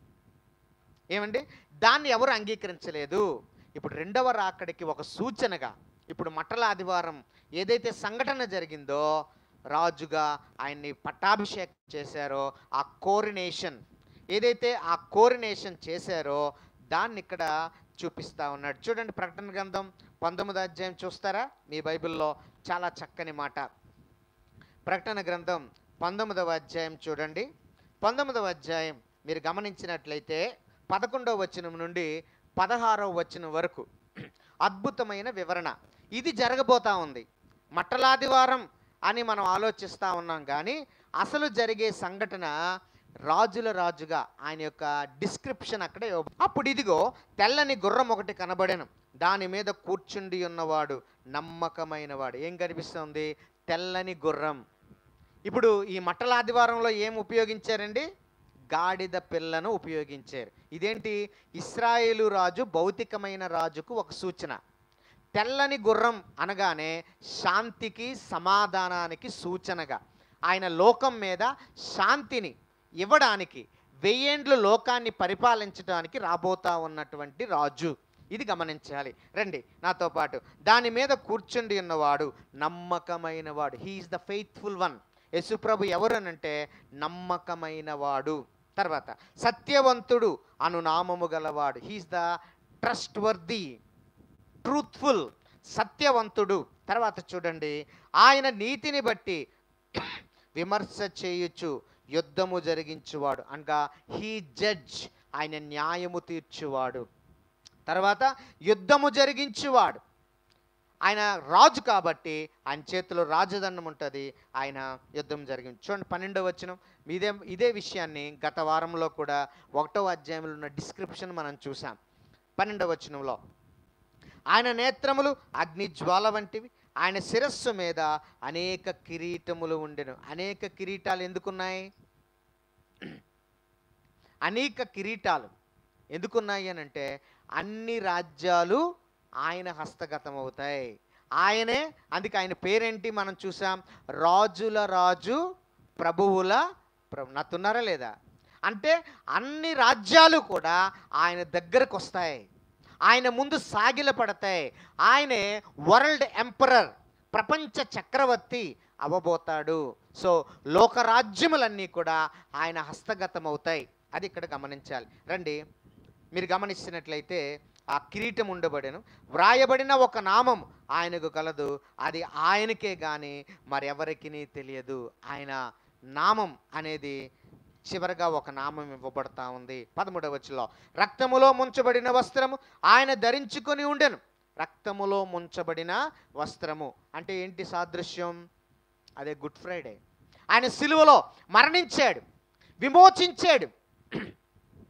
ఏమండి దాన్ని ఎవరు అంగీకరించలేదు ఇప్పుడు రెండవ రాకడికి ఒక సూచనగా ఇప్పుడు మట్టల ఆదివారం ఏదైతే సంఘటన జరిగిందో రాజుగా ఆయన్ని పట్టాభిషేకం చేశారో ఆ కోరినేషన్ ఏదైతే ఆ కోరినేషన్ చేశారో దాన్ని ఇక్కడ చూపిస్తా ఉన్నాడు చూడండి ప్రకటన గ్రంథం పంతొమ్మిది అధ్యాయం చూస్తారా మీ బైబిల్లో చాలా చక్కని మాట ప్రకటన గ్రంథం పంతొమ్మిదవ అధ్యాయం చూడండి పంతొమ్మిదవ అధ్యాయం మీరు గమనించినట్లయితే పదకొండవ వచనం నుండి పదహారవ వచనం వరకు అద్భుతమైన వివరణ ఇది జరగబోతా ఉంది మట్టలాదివారం అని మనం ఆలోచిస్తూ ఉన్నాం కానీ అసలు జరిగే సంఘటన రాజుల రాజుగా ఆయన యొక్క డిస్క్రిప్షన్ అక్కడే ఇవ్వ- అప్పుడు ఇదిగో తెల్లని గుర్రం ఒకటి కనబడెను దాని మీద కూర్చుండి ఉన్నవాడు నమ్మకమైన వాడు ఏం కనిపిస్తుంది తెల్లని గుర్రం ఇప్పుడు ఈ మట్టల ఆదివారంలో ఏం ఉపయోగించారండి గాడిద పిల్లను ఉపయోగించారు ఇదేంటి ఇస్రాయేలు రాజు భౌతికమైన రాజుకు ఒక సూచన తెల్లని గుర్రం అనగానే శాంతికి సమాధానానికి సూచనగా ఆయన లోకం మీద శాంతిని ఇవ్వడానికి వెయ్యేండ్లు లోకాన్ని పరిపాలించడానికి రాబోతా ఉన్నటువంటి రాజు ఇది గమనించాలి రండి నాతో పాటు దాని మీద కూర్చుండి ఉన్నవాడు నమ్మకమైన వాడు he is the faithful one Yesuprabhu ఎవరనంటే నమ్మకమైన వాడు తర్వాత సత్యవంతుడు అను నామము గలవాడు he is the trustworthy truthful సత్యవంతుడు తర్వాత చూడండి ఆయన నీతిని బట్టి విమర్శ చేయుచు యుద్ధము జరిగించువాడు అనగా హీ జడ్జ్ ఆయన న్యాయము తీర్చువాడు తర్వాత యుద్ధము జరిగించువాడు ఆయన రాజు కాబట్టి ఆయన చేతిలో రాజదండం ఉంటుంది ఆయన యుద్ధం జరిగింది చూడండి పన్నెండవ వచనం ఇదే ఇదే విషయాన్ని గత వారంలో కూడా ఒకటో అధ్యాయంలో ఉన్న డిస్క్రిప్షన్ మనం చూసాం పన్నెండవ వచనంలో ఆయన నేత్రములు అగ్ని జ్వాల వంటివి ఆయన శిరస్సు మీద అనేక కిరీటములు ఉండెను అనేక కిరీటాలు ఎందుకున్నాయి అనేక కిరీటాలు ఎందుకున్నాయి అని అంటే అన్ని రాజ్యాలు ఆయన హస్తగతం అవుతాయి ఆయనే అందుకే ఆయన పేరేంటి మనం చూసాం రాజుల రాజు ప్రభువుల ప్రభు నత్తున్నారా లేదా అంటే అన్ని రాజ్యాలు కూడా ఆయన దగ్గరకు వస్తాయి ఆయన ముందు సాగిల పడతాయి ఆయనే వరల్డ్ ఎంపరర్ ప్రపంచ చక్రవర్తి అవ్వబోతాడు సో లోకరాజ్యములన్నీ కూడా ఆయన హస్తగతం అవుతాయి అది ఇక్కడ గమనించాలి రండి మీరు గమనించినట్లయితే ఆ కిరీటం ఉండబడెను వ్రాయబడిన ఒక నామం ఆయనకు కలదు అది ఆయనకే కానీ మరెవరికి తెలియదు ఆయన నామం అనేది చివరగా ఒక నామం ఇవ్వబడతా ఉంది పదమూడవచ్చులో రక్తములో ముంచబడిన వస్త్రము ఆయన ధరించుకొని ఉండెను రక్తములో ముంచబడిన వస్త్రము అంటే ఏంటి సాదృశ్యం అదే గుడ్ ఫ్రైడే ఆయన సిలువలో మరణించాడు విమోచించాడు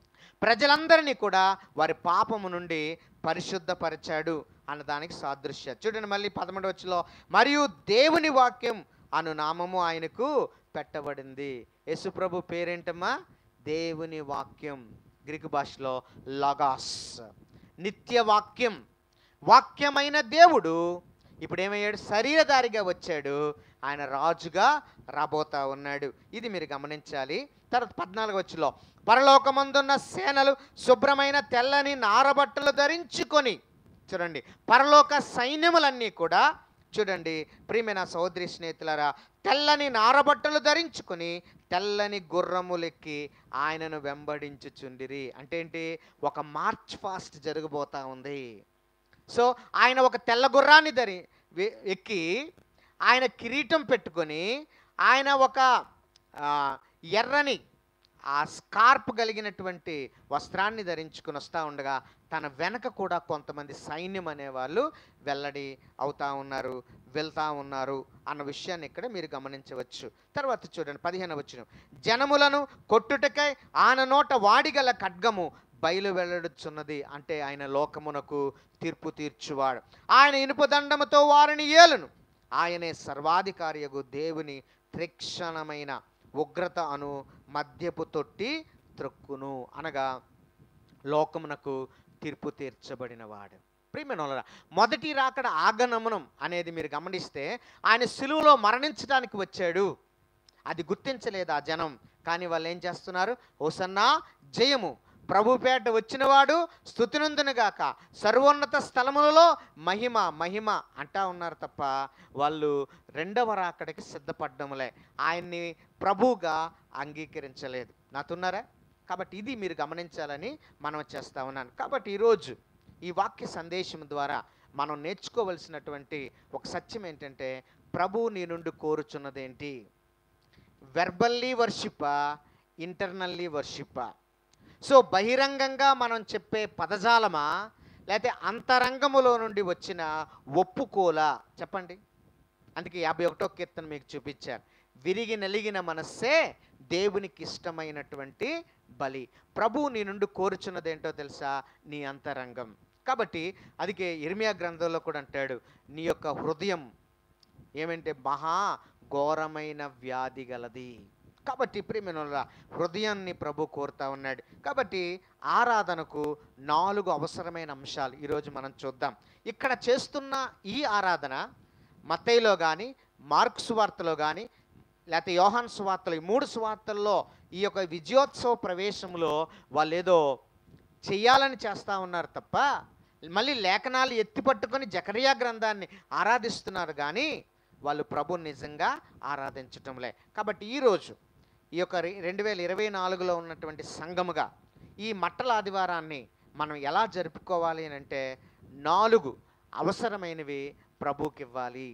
ప్రజలందరినీ కూడా వారి పాపము నుండి పరిశుద్ధపరిచాడు అన్నదానికి సాదృశ్య చూడండి మళ్ళీ పదమూడు వచ్చిలో మరియు దేవుని వాక్యం అను నామము ఆయనకు పెట్టబడింది యేసుప్రభు పేరేంటమ్మా దేవుని వాక్యం గ్రీకు భాషలో లగాస్ నిత్య వాక్యం వాక్యమైన దేవుడు ఇప్పుడు ఏమయ్యాడు శరీరధారిగా వచ్చాడు ఆయన రాజుగా రాబోతా ఉన్నాడు ఇది మీరు గమనించాలి తర్వాత పద్నాలుగు వచ్చిలో పరలోకమందున్న సేనలు శుభ్రమైన తెల్లని నారబట్టలు ధరించుకొని చూడండి పరలోక సైన్యములన్నీ కూడా చూడండి ప్రియమైన సహోదరి స్నేహితులారా తెల్లని నారబట్టలు ధరించుకొని తెల్లని గుర్రములెక్కి ఆయనను వెంబడించుచుండిరి అంటే ఏంటి ఒక మార్చ్ ఫాస్ట్ జరగబోతా ఉంది సో ఆయన ఒక తెల్ల గుర్రాన్ని ధరి వె- ఎక్కి ఆయన కిరీటం పెట్టుకొని ఆయన ఒక ఆ, ఎర్రని ఆ స్కార్ప్ కలిగినటువంటి వస్త్రాన్ని ధరించుకుని వస్తూ ఉండగా తన వెనక కూడా కొంతమంది సైన్యం అనేవాళ్ళు వెల్లడి అవుతా ఉన్నారు వెళ్తా ఉన్నారు అన్న విషయాన్ని ఇక్కడ మీరు గమనించవచ్చు తర్వాత చూడండి పదిహేను వచ్చిన జనములను కొట్టుటకై ఆయన నోట వాడిగల ఖడ్గము బయలు వెల్లడుచున్నది అంటే ఆయన లోకమునకు తీర్పు తీర్చువాడు ఆయన ఇనుపదండముతో వారిని ఏలును ఆయనే సర్వాధికారియగు దేవుని త్రిక్షణమైన ఉగ్రత అను మద్యపు తొట్టి త్రొక్కును అనగా లోకమునకు తీర్పు తీర్చబడినవాడు ప్రియమైన మొదటి రాకడ ఆగమనం అనేది మీరు గమనిస్తే ఆయన సిలువలో మరణించడానికి వచ్చాడు అది గుర్తించలేదు ఆ జనం కానీ వాళ్ళు ఏం చేస్తున్నారు ఓసన్నా జయము ప్రభుపేట వచ్చినవాడు స్థుతినందునుగాక సర్వోన్నత స్థలములలో మహిమ మహిమ అంటా ఉన్నారు తప్ప వాళ్ళు రెండవ రాకడికి సిద్ధపడ్డములే ఆయన్ని ప్రభువుగా అంగీకరించలేదు నాతున్నారా కాబట్టి ఇది మీరు గమనించాలని మనం చేస్తా ఉన్నాను కాబట్టి ఈరోజు ఈ వాక్య సందేశం ద్వారా మనం నేర్చుకోవలసినటువంటి ఒక సత్యం ఏంటంటే ప్రభు నీ నుండి కోరుచున్నదేంటి వెర్బల్లీ వర్షిప్ప ఇంటర్నల్లీ వర్షిప్ప సో బహిరంగంగా మనం చెప్పే పదజాలమా లేకపోతే అంతరంగములో నుండి వచ్చిన ఒప్పుకోలా చెప్పండి అందుకే యాభై ఒకటో కీర్తన మీకు చూపించారు విరిగి నలిగిన మనస్సే దేవునికి ఇష్టమైనటువంటి బలి ప్రభు నీ నుండి కోరుచున్నదేంటో తెలుసా నీ అంతరంగం కాబట్టి అదికే ఇర్మియా గ్రంథంలో కూడా అంటాడు నీ యొక్క హృదయం ఏమంటే మహా ఘోరమైన వ్యాధి గలది కాబట్టి ప్రియమైన హృదయాన్ని ప్రభు కోరుతా ఉన్నాడు కాబట్టి ఆరాధనకు నాలుగు అవసరమైన అంశాలు ఈరోజు మనం చూద్దాం ఇక్కడ చేస్తున్న ఈ ఆరాధన మత్తయిలో కానీ మార్క్ సువార్తలో కానీ లేకపోతే యోహాన్ సువార్తలో ఈ మూడు సువార్తల్లో ఈ యొక్క విజయోత్సవ ప్రవేశంలో వాళ్ళు ఏదో చెయ్యాలని చేస్తూ ఉన్నారు తప్ప మళ్ళీ లేఖనాలు ఎత్తి పట్టుకొని జకరియా గ్రంథాన్ని ఆరాధిస్తున్నారు కానీ వాళ్ళు ప్రభు నిజంగా ఆరాధించటంలే కాబట్టి ఈరోజు ఈ యొక్క రె- రెండు వేల ఇరవై నాలుగులో ఉన్నటువంటి సంఘముగా ఈ మట్టల ఆదివారాన్ని మనం ఎలా జరుపుకోవాలి అని అంటే నాలుగు అవసరమైనవి ప్రభుకి ఇవ్వాలి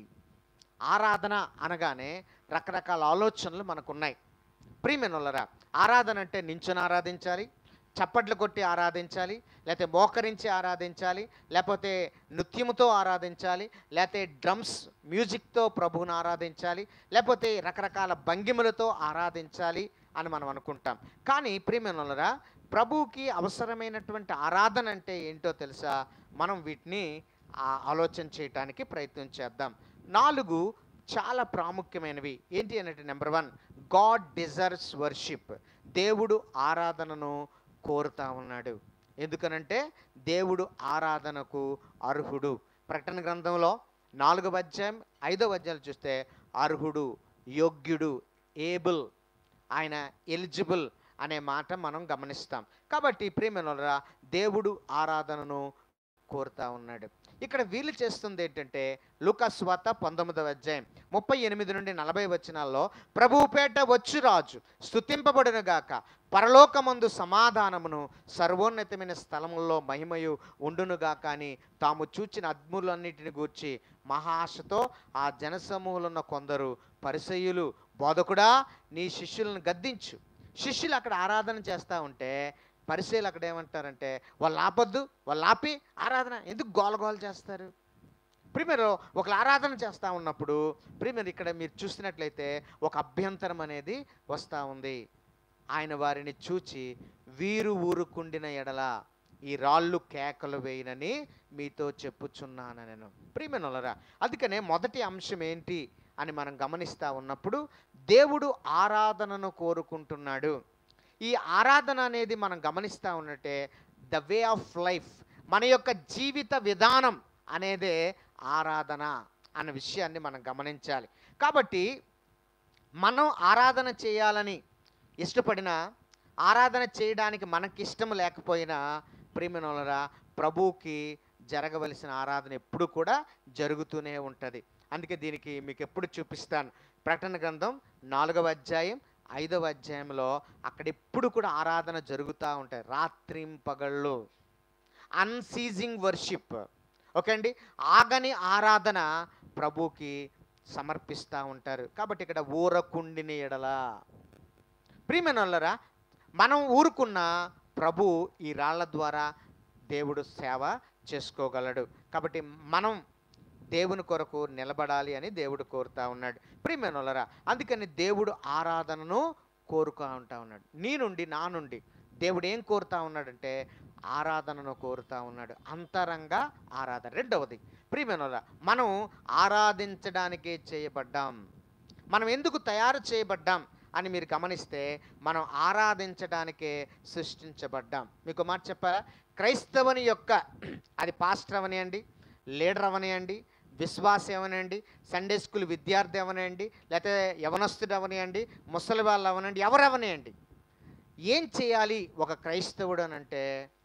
ఆరాధన అనగానే రకరకాల ఆలోచనలు మనకున్నాయి ప్రియమెనులరా ఆరాధన అంటే నించుని ఆరాధించాలి చప్పట్లు కొట్టి ఆరాధించాలి లేకపోతే మోకరించి ఆరాధించాలి లేకపోతే నృత్యముతో ఆరాధించాలి లేకపోతే డ్రమ్స్ మ్యూజిక్తో ప్రభువుని ఆరాధించాలి లేకపోతే రకరకాల భంగిమలతో ఆరాధించాలి అని మనం అనుకుంటాం కానీ ప్రియమెనులరా ప్రభువుకి అవసరమైనటువంటి ఆరాధన అంటే ఏంటో తెలుసా మనం వీటిని ఆ- ఆలోచన చేయటానికి ప్రయత్నం చేద్దాం నాలుగు చాలా ప్రాముఖ్యమైనవి ఏంటి అంటే number one God deserves worship దేవుడు ఆరాధనను కోరుతా ఉన్నాడు ఎందుకనంటే దేవుడు ఆరాధనకు అర్హుడు ప్రకటన గ్రంథంలో నాలుగవ అధ్యాయం ఐదవ అధ్యాయాలు చూస్తే అర్హుడు యోగ్యుడు ఏబుల్ ఆయన ఎలిజిబుల్ అనే మాట మనం గమనిస్తాం కాబట్టి ప్రియమైనరా దేవుడు ఆరాధనను కోరుతా ఉన్నాడు ఇక్కడ వీలు చేస్తుంది ఏంటంటే లూకాస్ వార్త పంతొమ్మిదవ అధ్యాయం ముప్పై ఎనిమిది నుండి నలభై వచనాల్లో ప్రభువుపేట వచ్చు రాజు స్థుతింపబడును గాక పరలోకమందు సమాధానమును సర్వోన్నతమైన స్థలముల్లో మహిమయు ఉండునుగా కానీ తాము చూచిన అద్ములన్నిటిని గూర్చి మహాశతో ఆ జనసమూహలున్న కొందరు పరిసయ్యులు బోధకుడా నీ శిష్యులను గద్దించు శిష్యులు అక్కడ ఆరాధన చేస్తూ ఉంటే పరిశీలు అక్కడ ఏమంటారంటే వాళ్ళు ఆపొద్దు వాళ్ళు ఆపి ఆరాధన ఎందుకు గోలగోల చేస్తారు ప్రిమర్ ఒకళ్ళు ఆరాధన చేస్తూ ఉన్నప్పుడు ప్రిమర్ ఇక్కడ మీరు చూసినట్లయితే ఒక అభ్యంతరం అనేది వస్తూ ఉంది ఆయన వారిని చూచి వీరు ఊరుకుండిన ఎడల ఈ రాళ్ళు కేకలు వేయనని మీతో చెప్పుచున్నాను నేను ప్రియమనులరా అందుకనే మొదటి అంశం ఏంటి అని మనం గమనిస్తూ ఉన్నప్పుడు దేవుడు ఆరాధనను కోరుకుంటున్నాడు ఈ ఆరాధన అనేది మనం గమనిస్తూ ఉన్నట్టే ద వే ఆఫ్ లైఫ్ మన యొక్క జీవిత విధానం అనేదే ఆరాధన అన్న విషయాన్ని మనం గమనించాలి కాబట్టి మనం ఆరాధన చేయాలని ఇష్టపడిన ఆరాధన చేయడానికి మనకి ఇష్టం లేకపోయినా ప్రియమనోలరా ప్రభువుకి జరగవలసిన ఆరాధన ఎప్పుడు కూడా జరుగుతూనే ఉంటుంది అందుకే దీనికి మీకు ఎప్పుడు చూపిస్తాను ప్రకటన గ్రంథం నాలుగవ అధ్యాయం ఐదవ అధ్యాయంలో అక్కడ ఎప్పుడు కూడా ఆరాధన జరుగుతూ ఉంటాయి రాత్రింపగళ్ళు అన్సీజింగ్ వర్షిప్ ఓకే అండి ఆగని ఆరాధన ప్రభుకి సమర్పిస్తూ ఉంటారు కాబట్టి ఇక్కడ ఊరకుండిని ఎడలా ప్రియమైనోళ్ళరా మనం ఊరుకున్న ప్రభు ఈ రాళ్ల ద్వారా దేవుడు సేవ చేసుకోగలడు కాబట్టి మనం దేవుని కొరకు నిలబడాలి అని దేవుడు కోరుతా ఉన్నాడు ప్రియమైనోళ్ళరా అందుకని దేవుడు ఆరాధనను కోరుతా ఉంటా ఉన్నాడు నీ నుండి నా నుండి దేవుడు ఏం కోరుతా ఉన్నాడంటే ఆరాధనను కోరుతా ఉన్నాడు అంతరంగ ఆరాధన రెండవది ప్రియమైనోళ్ళరా మనం ఆరాధించడానికే చేయబడ్డాం మనం ఎందుకు తయారు చేయబడ్డాం అని మీరు గమనిస్తే మనం ఆరాధించడానికే సృష్టించబడ్డాం మీకు మాట చెప్పారా క్రైస్తవుని యొక్క అది పాస్టర్ అవనియండి లీడర్ అవనియండి విశ్వాసం అవనండి సండే స్కూల్ విద్యార్థి అవనండి లేకపోతే యవనస్తుడు అవనియండి ముసలి వాళ్ళు అవనండి ఎవరు అవనియండి ఏం చేయాలి ఒక క్రైస్తవుడు అని అంటే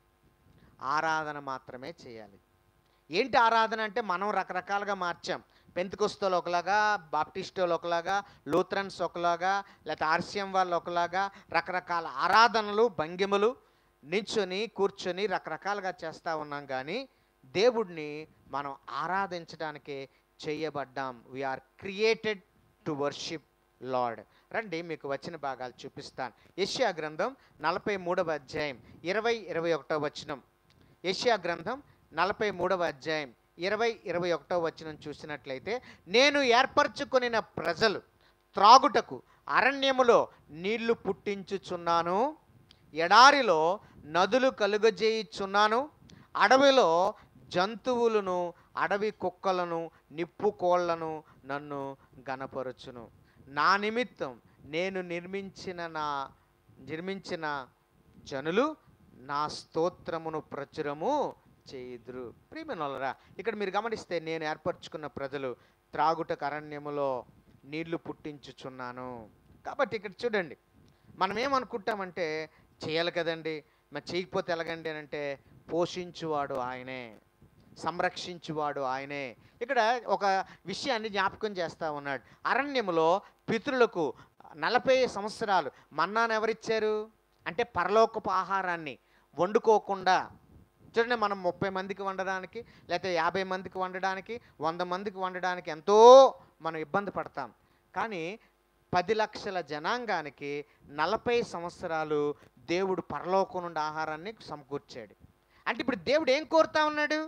ఆరాధన మాత్రమే చేయాలి ఏంటి ఆరాధన అంటే మనం రకరకాలుగా మార్చాం పెంతుకొస్తోలు ఒకలాగా బాప్టిస్టోలు ఒకలాగా లూథరన్స్ ఒకలాగా లేకపోతే ఆర్సిఎం వాళ్ళు ఒకలాగా రకరకాల ఆరాధనలు భంగిమలు నించుని కూర్చొని రకరకాలుగా చేస్తూ ఉన్నాం కానీ దేవుడిని మనం ఆరాధించడానికే చేయబడ్డాం we are created to worship Lord రండి మీకు వచ్చిన భాగాలు చూపిస్తాను యష్యా గ్రంథం నలభై మూడవ అధ్యాయం ఇరవై ఇరవై ఒకటో వచనం యష్యా గ్రంథం నలభై మూడవ అధ్యాయం ఇరవై ఇరవై ఒకటో వచనం చూసినట్లయితే నేను ఏర్పరచుకొనిన ప్రజలు త్రాగుటకు అరణ్యములో నీళ్లు పుట్టించుచున్నాను ఎడారిలో నదులు కలుగజేయుచున్నాను అడవిలో జంతువులను అడవి కుక్కలను నిప్పు కోళ్లను నన్ను గనపరచును నా నిమిత్తం నేను నిర్మించిన నా నిర్మించిన జనులు నా స్తోత్రమును ప్రచురము చేయుదురు ప్రియమనోలరా ఇక్కడ మీరు గమనిస్తే నేను ఏర్పరచుకున్న ప్రజలు త్రాగుటకు అరణ్యములో నీళ్లు పుట్టించుచున్నాను కాబట్టి ఇక్కడ చూడండి మనం ఏమనుకుంటామంటే చేయాలి కదండి మరి చేయకపోతే ఎలాగండి అని అంటే పోషించువాడు ఆయనే సంరక్షించువాడు ఆయనే ఇక్కడ ఒక విషయాన్ని జ్ఞాపకం చేస్తూ ఉన్నాడు అరణ్యములో పితరులకు నలభై సంవత్సరాలు మన్నాను ఎవరిచ్చారు అంటే పరలోకపు ఆహారాన్ని వండుకోకుండా చూడండి మనం ముప్పై మందికి వండడానికి లేకపోతే యాభై మందికి వండడానికి వంద మందికి వండడానికి ఎంతో మనం ఇబ్బంది పడతాం కానీ పది లక్షల జనాంగానికి నలభై సంవత్సరాలు దేవుడు పరలోకం నుండి ఆహారాన్ని సమకూర్చాడు అంటే ఇప్పుడు దేవుడు ఏం కోరుతా ఉన్నాడు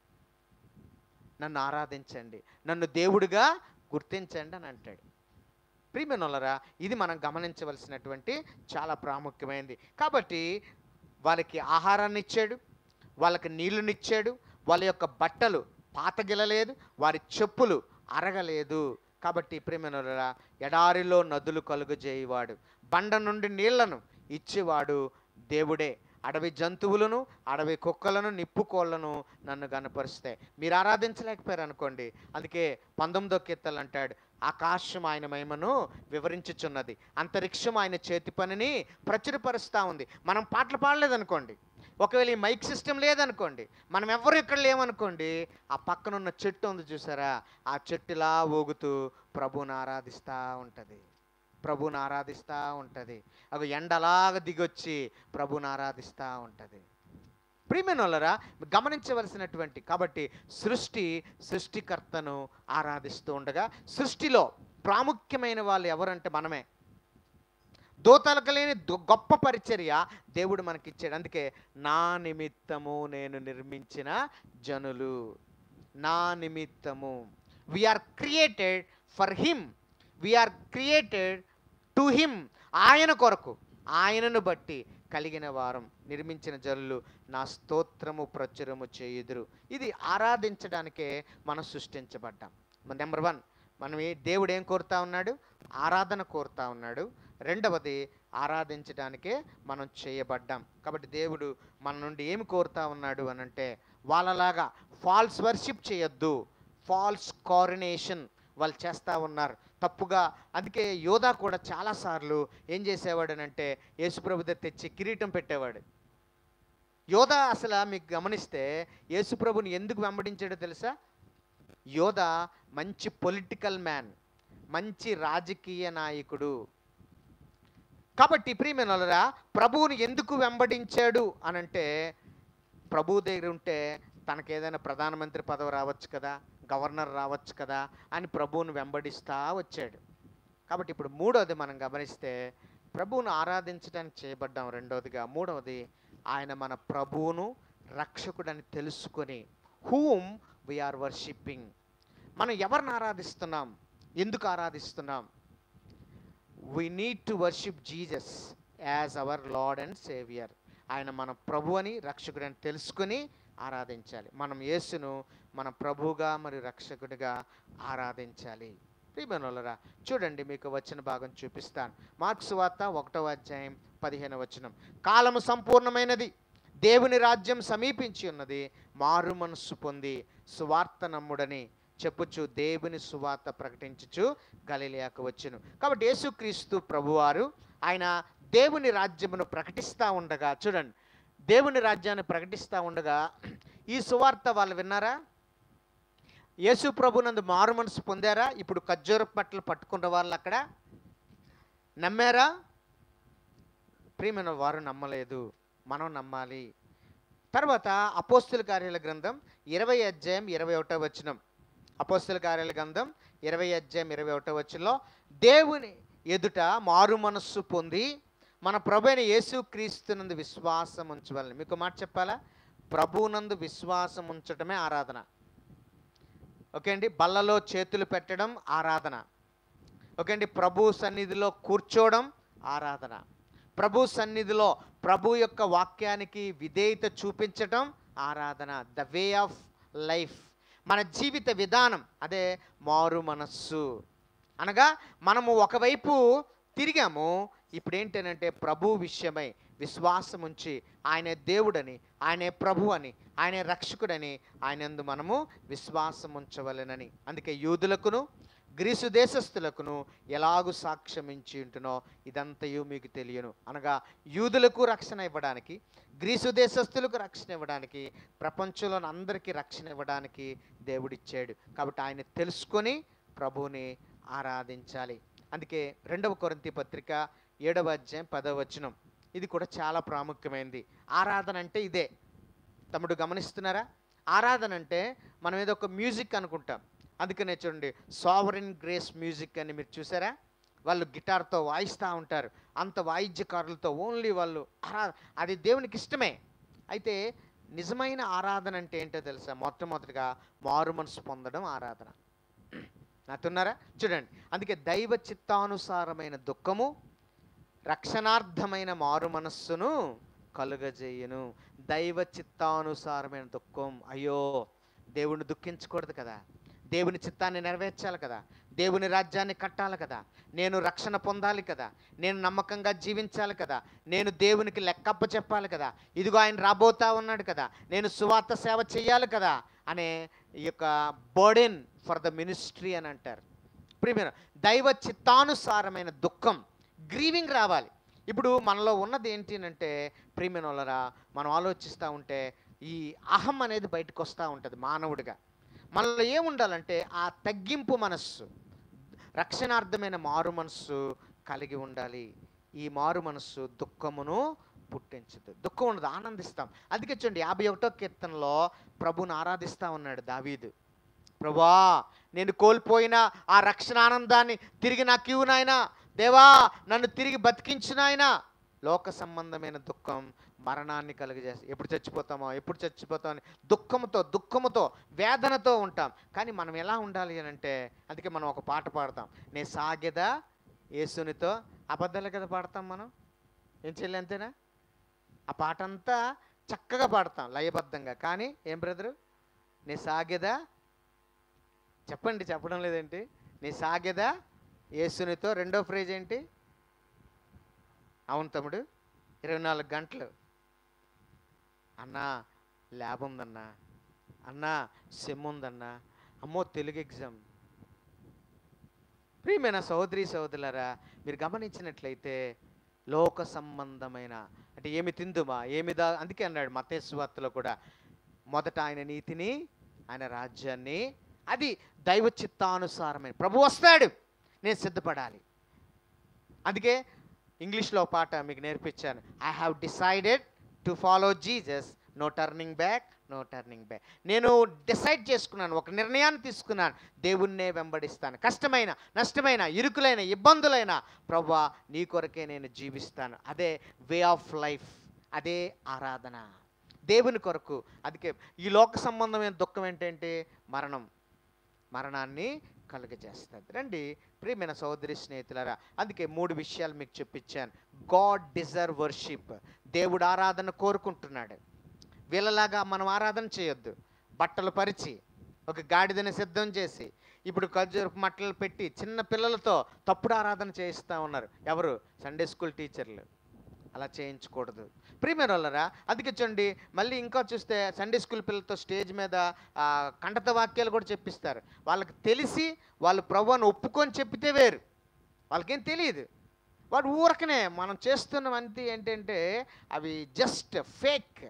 నన్ను ఆరాధించండి నన్ను దేవుడిగా గుర్తించండి అని అంటాడు ప్రియమనులరా ఇది మనం గమనించవలసినటువంటి చాలా ప్రాముఖ్యమైనది కాబట్టి వాళ్ళకి ఆహారాన్ని ఇచ్చాడు వాళ్ళకి నీళ్లునిచ్చాడు వాళ్ళ యొక్క బట్టలు పాతగిలలేదు వారి చెప్పులు అరగలేదు కాబట్టి ప్రియమనులరా ఎడారిలో నదులు కలుగజేయవాడు బండ నుండి నీళ్లను ఇచ్చేవాడు దేవుడే అడవి జంతువులను అడవి కుక్కలను నిప్పు కోళ్లను నన్ను గనపరుస్తాయి మీరు ఆరాధించలేకపోయారు అనుకోండి అందుకే పంతొమ్మిదో కీర్తలు అంటాడు ఆకాశం ఆయన మహిమను వివరించుచున్నది అంతరిక్షం ఆయన చేతి పనిని ప్రచురపరుస్తూ ఉంది మనం పాటలు పాడలేదనుకోండి ఒకవేళ ఈ మైక్ సిస్టమ్ లేదనుకోండి మనం ఎవరు ఇక్కడ లేమనుకోండి ఆ పక్కనున్న చెట్టు ఉంది చూసారా ఆ చెట్టులా ఊగుతూ ప్రభుని ఆరాధిస్తూ ఉంటుంది ప్రభుని ఆరాధిస్తూ ఉంటుంది అవి ఎండలాగా దిగొచ్చి ప్రభుని ఆరాధిస్తూ ఉంటుంది ప్రియమైన వాళ్ళరా గమనించవలసినటువంటి కాబట్టి సృష్టి సృష్టికర్తను ఆరాధిస్తూ ఉండగా సృష్టిలో ప్రాముఖ్యమైన వాళ్ళు ఎవరంటే మనమే దూతలకు లేని దు- గొప్ప పరిచర్య దేవుడు మనకిచ్చాడు అందుకే నా నిమిత్తము నేను నిర్మించిన జనులు నా నిమిత్తము we are created for him we are created to him ఆయన కొరకు ఆయనను బట్టి కలిగిన వారం నిర్మించిన జల్లు నా స్తోత్రము ప్రచురము చేయుదురు ఇది ఆరాధించడానికే మనం సృష్టించబడ్డాం నెంబర్ వన్ మనం ఏ దేవుడు ఏం కోరుతా ఉన్నాడు ఆరాధన కోరుతా ఉన్నాడు రెండవది ఆరాధించడానికే మనం చేయబడ్డాం కాబట్టి దేవుడు మన నుండి ఏమి కోరుతా ఉన్నాడు అని అంటే వాళ్ళలాగా ఫాల్స్ వర్షిప్ చేయొద్దు ఫాల్స్ కారినేషన్ వాళ్ళు చేస్తూ ఉన్నారు తప్పుగా అందుకే యోధా కూడా చాలాసార్లు ఏం చేసేవాడు అంటే యేసుప్రభు దగ్గర తెచ్చి కిరీటం పెట్టేవాడు యోధ అసలు మీకు గమనిస్తే యేసుప్రభుని ఎందుకు వెంబడించాడో తెలుసా యోధ మంచి పొలిటికల్ మ్యాన్ మంచి రాజకీయ నాయకుడు కాబట్టి ప్రియమైనరా ప్రభువుని ఎందుకు వెంబడించాడు అనంటే ప్రభు దగ్గర ఉంటే తనకు ఏదైనా ప్రధానమంత్రి పదవి రావచ్చు కదా గవర్నర్ రావచ్చు కదా అని ప్రభువుని వెంబడిస్తా వచ్చాడు కాబట్టి ఇప్పుడు మూడవది మనం గమనిస్తే ప్రభువును ఆరాధించడానికి చేయబడ్డాం రెండవదిగా మూడవది ఆయన మన ప్రభువును రక్షకుడని తెలుసుకొని హూమ్ వీఆర్ వర్షిప్పింగ్ మనం ఎవరిని ఆరాధిస్తున్నాం ఎందుకు ఆరాధిస్తున్నాం we need to worship Jesus as our Lord and saviour ఆయన మన ప్రభు అని రక్షకుడని తెలుసుకొని ఆరాధించాలి మనం యేసును మన ప్రభువుగా మరియు రక్షకుడిగా ఆరాధించాలి ప్రియమనులరా చూడండి మీకు వచ్చిన భాగం చూపిస్తాను మార్క్స్ వార్త ఒకటవ అధ్యాయం పదిహేను వచనం కాలము సంపూర్ణమైనది దేవుని రాజ్యం సమీపించి ఉన్నది మారు మనస్సు పొంది సువార్త నమ్ముడని చెప్పుచు దేవుని సువార్త ప్రకటించుచు గలిలియాకు వచ్చును కాబట్టి యేసుక్రీస్తు ప్రభువారు ఆయన దేవుని రాజ్యమును ప్రకటిస్తూ ఉండగా చూడండి దేవుని రాజ్యాన్ని ప్రకటిస్తూ ఉండగా ఈ సువార్త వాళ్ళు విన్నారా యేసు ప్రభునందు మారు మనసు పొందారా ఇప్పుడు ఖర్జూర పట్టలు పట్టుకున్న వాళ్ళు అక్కడ నమ్మారా ప్రియమైన వారు నమ్మలేదు మనం నమ్మాలి తర్వాత అపోస్తుల కార్యాల గ్రంథం ఇరవై అధ్యాయం ఇరవై ఒకటో వచనం అపోస్తుల కార్యాల గ్రంథం ఇరవై అధ్యాయం ఇరవై ఒకటో వచనంలో దేవుని ఎదుట మారు మనస్సు పొంది మన ప్రభు అయిన యేసు క్రీస్తునందు విశ్వాసం ఉంచవాలని మీకు మాట చెప్పాలా ప్రభువునందు విశ్వాసం ఉంచటమే ఆరాధన ఓకే అండి బల్లలో చేతులు పెట్టడం ఆరాధన ఓకే అండి ప్రభు సన్నిధిలో కూర్చోవడం ఆరాధన ప్రభు సన్నిధిలో ప్రభు యొక్క వాక్యానికి విధేయత చూపించటం ఆరాధన ద వే ఆఫ్ లైఫ్ మన జీవిత విధానం అదే మారు మనస్సు అనగా మనము ఒకవైపు తిరిగాము ఇప్పుడు ఏంటనంటే ప్రభు విషయమై విశ్వాసం ఉంచి ఆయన దేవుడని ఆయనే ప్రభు అని ఆయనే రక్షకుడని ఆయనందు మనము విశ్వాసం ఉంచవలెనని అందుకే యూదులకును గ్రీసు దేశస్థులకును ఎలాగూ సాక్ష్యం ఇచ్చి ఉంటునో ఇదంతయు మీకు తెలియను అనగా యూదులకు రక్షణ ఇవ్వడానికి గ్రీసు దేశస్థులకు రక్షణ ఇవ్వడానికి ప్రపంచంలోని అందరికీ రక్షణ ఇవ్వడానికి దేవుడిచ్చాడు కాబట్టి ఆయన తెలుసుకొని ప్రభువుని ఆరాధించాలి అందుకే రెండవ కొరింతి పత్రిక ఏడవ అధ్యాయం పదవ వచనం ఇది కూడా చాలా ప్రాముఖ్యమైనది ఆరాధన అంటే ఇదే తమ్ముడు గమనిస్తున్నారా ఆరాధన అంటే మనం ఏదో ఒక మ్యూజిక్ అనుకుంటాం అందుకనే చూడండి సావరిన్ గ్రేస్ మ్యూజిక్ అని మీరు చూసారా వాళ్ళు గిటార్తో వాయిస్తూ ఉంటారు అంత వాయిద్యకారులతో ఓన్లీ వాళ్ళు ఆరా అది దేవునికి ఇష్టమే అయితే నిజమైన ఆరాధన అంటే ఏంటో తెలుసా మొట్టమొదటిగా మారు మనసు పొందడం ఆరాధన నాతున్నారా చూడండి అందుకే దైవ చిత్తానుసారమైన దుఃఖము రక్షణార్థమైన మారు మనస్సును కలుగజేయును దైవ చిత్తానుసారమైన దుఃఖం అయ్యో దేవుని దుఃఖించకూడదు కదా దేవుని చిత్తాన్ని నెరవేర్చాలి కదా దేవుని రాజ్యాన్ని కట్టాలి కదా నేను రక్షణ పొందాలి కదా నేను నమ్మకంగా జీవించాలి కదా నేను దేవునికి లెక్కప్ప చెప్పాలి కదా ఇదిగో ఆయన రాబోతా ఉన్నాడు కదా నేను సువార్త సేవ చేయాలి కదా అనే ఈ యొక్క బర్డెన్ ఫర్ ద మినిస్ట్రీ అని అంటారు ప్రియమైన దైవ చిత్తానుసారమైన దుఃఖం గ్రీవింగ్ రావాలి ఇప్పుడు మనలో ఉన్నది ఏంటి అంటే ప్రియమైన వాళ్ళరా మనం ఆలోచిస్తూ ఉంటే ఈ అహం అనేది బయటకు వస్తూ ఉంటుంది మానవుడిగా మనలో ఏముండాలంటే ఆ తగ్గింపు మనస్సు రక్షణార్థమైన మారు మనస్సు కలిగి ఉండాలి ఈ మారు మనస్సు దుఃఖమును పుట్టించదు దుఃఖం ఉండదు ఆనందిస్తాం అందుకే చూడండి యాభై ఒకటో కీర్తనలో ప్రభుని ఆరాధిస్తా ఉన్నాడు దావీదు ప్రభా నేను కోల్పోయిన ఆ రక్షణ ఆనందాన్ని తిరిగి నాకు ఇవ్వు నాయనా దేవా నన్ను తిరిగి బతికించు నాయనా లోక సంబంధమైన దుఃఖం మరణాన్ని కలుగజేస్తాం ఎప్పుడు చచ్చిపోతామో ఎప్పుడు చచ్చిపోతామని దుఃఖముతో దుఃఖముతో వేదనతో ఉంటాం కానీ మనం ఎలా ఉండాలి అని అంటే అందుకే మనం ఒక పాట పాడతాం నే సాగెదా యేసునితో అబద్ధాలు కదా పాడతాం మనం ఏం చెల్లి అంతేనా ఆ పాట అంతా చక్కగా పాడతాం లయబద్ధంగా కానీ ఏం బ్రదరు నీ సాగెదా చెప్పండి చెప్పడం లేదేంటి నీ సాగెదా యేసునితో రెండో ఫ్రేజ్ ఏంటి అవును తమ్ముడు ఇరవై నాలుగు గంటలు అన్నా ల్యాబ్ ఉందన్నా అన్నా సెమ్ ఉందన్నా అమ్మో తెలుగు ఎగ్జామ్ ప్రియమైన సహోదరి సహోదరులారా మీరు గమనించినట్లయితే లోక సంబంధమైన అంటే ఏమి తిందుమా ఏమి దా అందుకే అన్నాడు మతేశ్వార్తలో కూడా మొదట ఆయన నీతిని ఆయన రాజ్యాన్ని అది దైవ చిత్తానుసారమైన ప్రభు వస్తాడు నేను సిద్ధపడాలి అందుకే ఇంగ్లీష్లో పాట మీకు నేర్పించాను I have decided to follow Jesus no turning back no turning back నేను డిసైడ్ చేసుకున్నాను ఒక నిర్ణయాన్ని తీసుకున్నాను దేవుణ్ణే వెంబడిస్తాను కష్టమైన నష్టమైన ఇరుకులైన ఇబ్బందులైన ప్రభా నీ కొరకే నేను జీవిస్తాను అదే వే ఆఫ్ లైఫ్ అదే ఆరాధన దేవుని కొరకు అందుకే ఈ లోక సంబంధమైన దుఃఖం ఏంటంటే మరణం మరణాన్ని కలుగజేస్తుంది రండి ప్రియమైన సహోదరి స్నేహితులారా అందుకే మూడు విషయాలు మీకు చెప్పించాను గాడ్ డిజర్వ్ వర్షిప్ దేవుడు ఆరాధన కోరుకుంటున్నాడు వీళ్ళలాగా మనం ఆరాధన చేయొద్దు బట్టలు పరిచి ఒక గాడిదని సిద్ధం చేసి ఇప్పుడు ఖర్జూరపు మట్టలు పెట్టి చిన్న పిల్లలతో తప్పుడు ఆరాధన చేయిస్తూ ఉన్నారు ఎవరు సండే స్కూల్ టీచర్లు అలా చేయించకూడదు ప్రియమైన వాళ్ళరా అందుకే చూడండి మళ్ళీ ఇంకా చూస్తే సండే స్కూల్ పిల్లలతో స్టేజ్ మీద ఆ, కంఠత వాక్యాలు కూడా చెప్పిస్తారు వాళ్ళకి తెలిసి వాళ్ళు ప్రభువుని ఒప్పుకొని చెప్పితే వేరు వాళ్ళకేం తెలియదు వాడు ఊరకనే మనం చేస్తున్నవంతి ఏంటంటే అవి just fake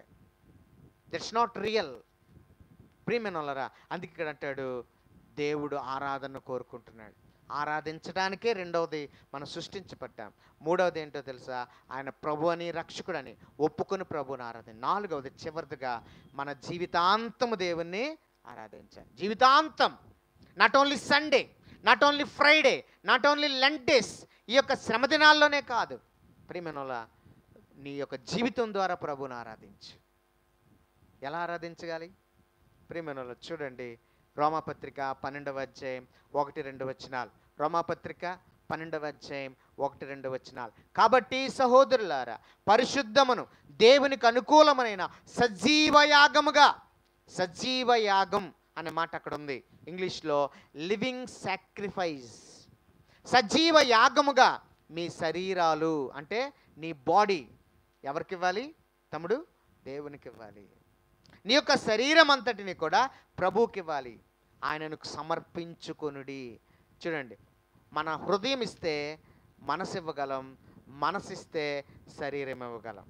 that's not real ప్రియమైన వాళ్ళరా అందుకే ఇక్కడ అంటాడు దేవుడు ఆరాధన కోరుకుంటున్నాడు ఆరాధించడానికే రెండవది మనం సృష్టించబడ్డాం మూడవది ఏంటో తెలుసా ఆయన ప్రభు అని రక్షకుడని ఒప్పుకొని ప్రభుని ఆరాధన నాలుగవది చివరిదిగా మన జీవితాంతము దేవుణ్ణి ఆరాధించాలి జీవితాంతం not only Sunday not only Friday not only లెంటేస్ ఈ యొక్క శ్రమ దినాల్లోనే కాదు ప్రియమనోల నీ యొక్క జీవితం ద్వారా ప్రభుని ఆరాధించు ఎలా ఆరాధించగాలి ప్రియమనోల చూడండి రోమాపత్రిక పన్నెండవ అధ్యాయం ఒకటి రెండు వచనాలు రోమాపత్రిక పన్నెండవ అధ్యాయం ఒకటి రెండు వచనాలు కాబట్టి సహోదరులారా పరిశుద్ధమును దేవునికి అనుకూలమైన సజీవ యాగముగా సజీవ యాగం అనే మాట అక్కడ ఉంది ఇంగ్లీష్లో లివింగ్ సాక్రిఫైస్ సజీవ యాగముగా మీ శరీరాలు అంటే నీ బాడీ ఎవరికి ఇవ్వాలి తమ్ముడు దేవునికి ఇవ్వాలి నీ యొక్క శరీరం అంతటిని కూడా ప్రభువుకి ఇవ్వాలి ఆయనను సమర్పించుకొనుడి చూడండి మన హృదయం ఇస్తే మనసు ఇవ్వగలం మనసు ఇస్తే శరీరం ఇవ్వగలం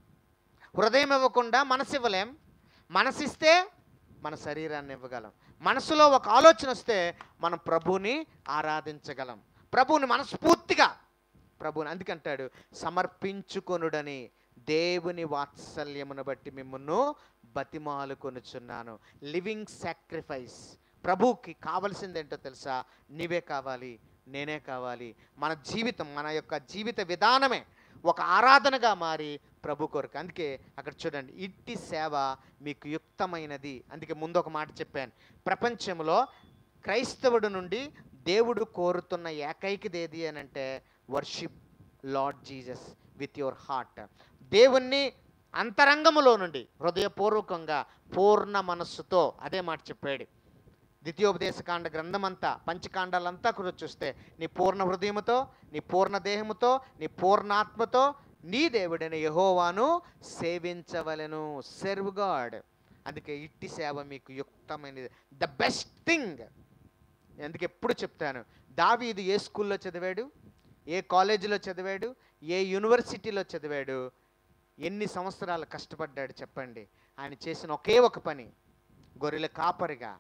హృదయం ఇవ్వకుండా మనసు ఇవ్వలేం మనసు ఇస్తే మన శరీరాన్ని ఇవ్వగలం మనసులో ఒక ఆలోచన వస్తే మనం ప్రభువుని ఆరాధించగలం ప్రభువుని మనస్ఫూర్తిగా ప్రభువుని అందుకంటాడు సమర్పించుకొనుడని దేవుని వాత్సల్యమును బట్టి మిమ్మల్ని బతిమాలు కొనుచున్నాను లివింగ్ సాక్రిఫైస్ ప్రభువుకి కావలసింది ఏంటో తెలుసా నీవే కావాలి నేనే కావాలి మన జీవితం మన యొక్క జీవిత విధానమే ఒక ఆరాధనగా మారి ప్రభు కొరకు అందుకే అక్కడ చూడండి ఇట్టి సేవ మీకు యుక్తమైనది అందుకే ముందు ఒక మాట చెప్పాను ప్రపంచంలో క్రైస్తవుడు నుండి దేవుడు కోరుతున్న ఏకైకదేది అని అంటే worship Lord Jesus with your heart దేవుణ్ణి అంతరంగములో నుండి హృదయపూర్వకంగా పూర్ణ మనస్సుతో అదే మాట చెప్పాడు ద్వితీయోపదేశకాండ గ్రంథమంతా పంచకాండాలంతా కూడా చూస్తే నీ పూర్ణ హృదయముతో నీ పూర్ణ దేహముతో నీ పూర్ణాత్మతో నీ దేవుడైన యహోవాను సేవించవలెను సెర్వ్ గాడ్ అందుకే ఇట్టి సేవ మీకు యుక్తమైనది ద బెస్ట్ థింగ్ అందుకే ఎప్పుడు చెప్తాను దావీదు ఏ స్కూల్లో చదివాడు ఏ కాలేజీలో చదివాడు ఏ యూనివర్సిటీలో చదివాడు ఎన్ని సంవత్సరాలు కష్టపడ్డాడు చెప్పండి ఆయన చేసిన ఒకే ఒక పని గొర్రెల కాపరిగా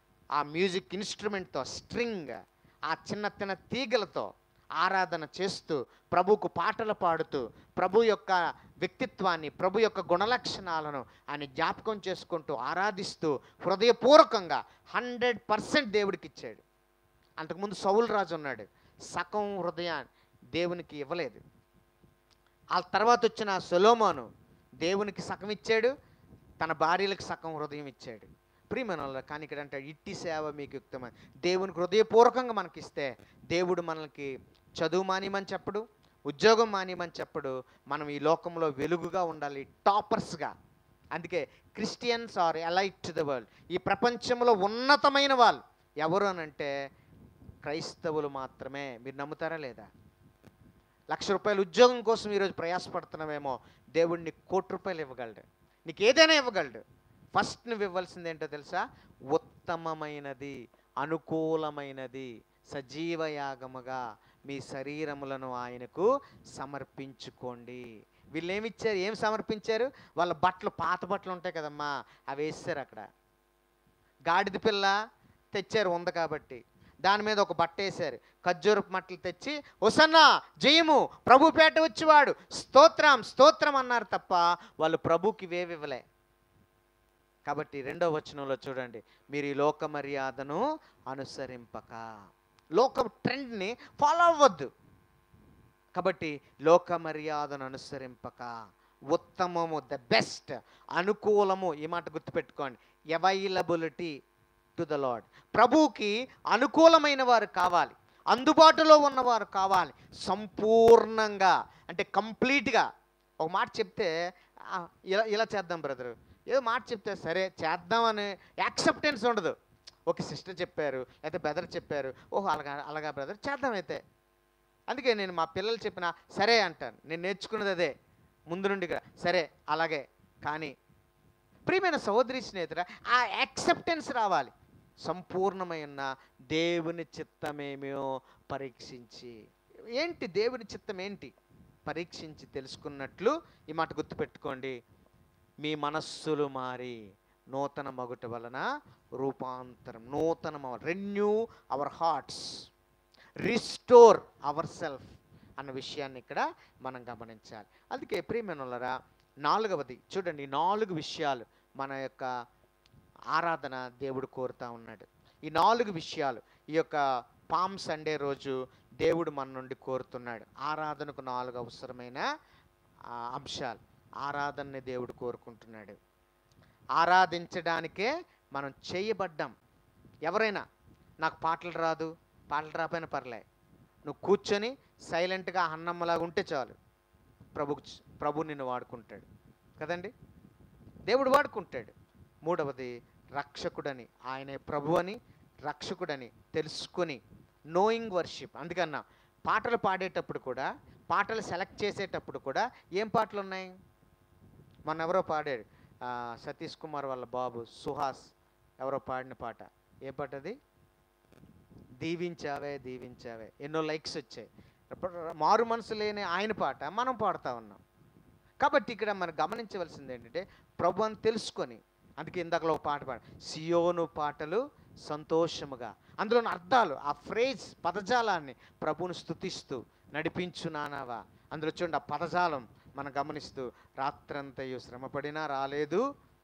ఆ మ్యూజిక్ ఇన్స్ట్రుమెంట్తో స్ట్రింగ్ ఆ చిన్న చిన్న తీగలతో ఆరాధన చేస్తూ ప్రభువుకు పాటలు పాడుతూ ప్రభు యొక్క వ్యక్తిత్వాన్ని ప్రభు యొక్క గుణలక్షణాలను ఆయన జ్ఞాపకం చేసుకుంటూ ఆరాధిస్తూ హృదయపూర్వకంగా హండ్రెడ్ పర్సెంట్ దేవుడికి ఇచ్చాడు అంతకుముందు సౌలు రాజు ఉన్నాడు సగం హృదయాన్ని దేవునికి ఇవ్వలేదు ఆ తర్వాత వచ్చిన సొలోమోను దేవునికి సగం ఇచ్చాడు తన భార్యలకు సగం హృదయం ఇచ్చాడు ప్రియమైన కానీ ఇక్కడ అంటే ఇట్టి సేవ మీకు యుక్తమని దేవునికి హృదయపూర్వకంగా మనకి ఇస్తే దేవుడు మనకి చదువు మానిమని చెప్పడు ఉద్యోగం మానేయమని చెప్పడు మనం ఈ లోకంలో వెలుగుగా ఉండాలి టాపర్స్గా అందుకే Christians are elite to the world ఈ ప్రపంచంలో ఉన్నతమైన వాళ్ళు ఎవరు అనంటే క్రైస్తవులు మాత్రమే మీరు నమ్ముతారా లేదా లక్ష రూపాయలు ఉద్యోగం కోసం ఈరోజు ప్రయాసపడుతున్నావేమో దేవుడిని కోటి రూపాయలు ఇవ్వగలడు నీకు ఏదైనా ఇవ్వగలడు ఫస్ట్ నువ్వు ఇవ్వాల్సింది ఏంటో తెలుసా ఉత్తమమైనది అనుకూలమైనది సజీవ యాగముగా మీ శరీరములను ఆయనకు సమర్పించుకోండి వీళ్ళు ఏమి ఇచ్చారు ఏం సమర్పించారు వాళ్ళ బట్టలు పాత బట్టలు ఉంటాయి కదమ్మా అవి వేస్తారు అక్కడ గాడిద పిల్ల తెచ్చారు ఉంది కాబట్టి దాని మీద ఒక బట్ట వేశారు ఖర్జూరపు మట్టలు తెచ్చి ఒసన్నా జయము ప్రభుపేట వచ్చేవాడు స్తోత్రం స్తోత్రం అన్నారు తప్ప వాళ్ళు ప్రభుకి వేవివ్వలే కాబట్టి రెండో వచనంలో చూడండి మీరు ఈ లోక మర్యాదను అనుసరింపక లోక ట్రెండ్ని ఫాలో అవ్వద్దు కాబట్టి లోక మర్యాదను అనుసరింపక ఉత్తమము ద బెస్ట్ అనుకూలము ఈ మాట గుర్తుపెట్టుకోండి అవైలబిలిటీ టు ద లాడ్ ప్రభువుకి అనుకూలమైన వారు కావాలి అందుబాటులో ఉన్నవారు కావాలి సంపూర్ణంగా అంటే కంప్లీట్గా ఒక మాట చెప్తే "ఆ, ఇలా ఇలా చేద్దాం బ్రదరు ఏదో మాట చెప్తే సరే చేద్దామని యాక్సెప్టెన్స్ ఉండదు ఒక సిస్టర్ చెప్పారు లేకపోతే బ్రదర్ చెప్పారు ఓహో అలాగా అలాగా బ్రదర్ చేద్దాం అయితే అందుకే నేను మా పిల్లలు చెప్పిన సరే అంటాను నేను నేర్చుకున్నది అదే ముందు నుండి కూడా సరే అలాగే కానీ ప్రియమైన సహోదరి స్నేహితుడ ఆ యాక్సెప్టెన్స్ రావాలి సంపూర్ణమైన దేవుని చిత్తమేమో పరీక్షించి ఏంటి దేవుని చిత్తం ఏంటి పరీక్షించి తెలుసుకున్నట్లు ఈ మాట గుర్తుపెట్టుకోండి మీ మనస్సులు మారి నూతన మగుట వలన రూపాంతరం నూతన renew our hearts restore our self అన్న విషయాన్ని ఇక్కడ మనం గమనించాలి అందుకే ప్రియమైనరా నాలుగవది చూడండి ఈ నాలుగు విషయాలు మన యొక్క ఆరాధన దేవుడు కోరుతా ఉన్నాడు ఈ నాలుగు విషయాలు ఈ యొక్క పామ్ సండే రోజు దేవుడు మన నుండి కోరుతున్నాడు ఆరాధనకు నాలుగు అవసరమైన ఆ, అంశాలు ఆరాధనని దేవుడు కోరుకుంటున్నాడు ఆరాధించడానికే మనం చేయబడ్డాం ఎవరైనా నాకు పాటలు రాదు పాటలు రాపోయినా పర్లే నువ్వు కూర్చొని సైలెంట్గా అన్నమ్మలాగా ఉంటే చాలు ప్రభు ప్రభు నిన్ను వాడుకుంటాడు కదండి దేవుడు వాడుకుంటాడు మూడవది రక్షకుడని ఆయనే ప్రభు అని రక్షకుడని తెలుసుకొని నోయింగ్ వర్షిప్ అందుకన్నా పాటలు పాడేటప్పుడు కూడా పాటలు సెలెక్ట్ చేసేటప్పుడు కూడా ఏం పాటలు ఉన్నాయి మొన్న ఎవరో పాడాడు ఆ, సతీష్ కుమార్ వాళ్ళ బాబు సుహాస్ ఎవరో పాడిన పాట ఏ పాట అది దీవించావే దీవించావే ఎన్నో లైక్స్ వచ్చాయి ఇప్పుడు మారు మనసు లేని ఆయన పాట మనం పాడుతూ ఉన్నాం కాబట్టి ఇక్కడ మనం గమనించవలసింది ఏంటంటే ప్రభు అని తెలుసుకొని అందుకే ఇందాకలో ఒక పాట పాడు సియోను పాటలు సంతోషముగా అందులో ఉన్న అర్థాలు ఆ ఫ్రేజ్ పదజాలాన్ని ప్రభువును స్తుతిస్తూ నడిపించు నానావా అందులో చూడండి ఆ పదజాలం మనం గమనిస్తూ రాత్రంతయు శ్రమపడినా రాలేదు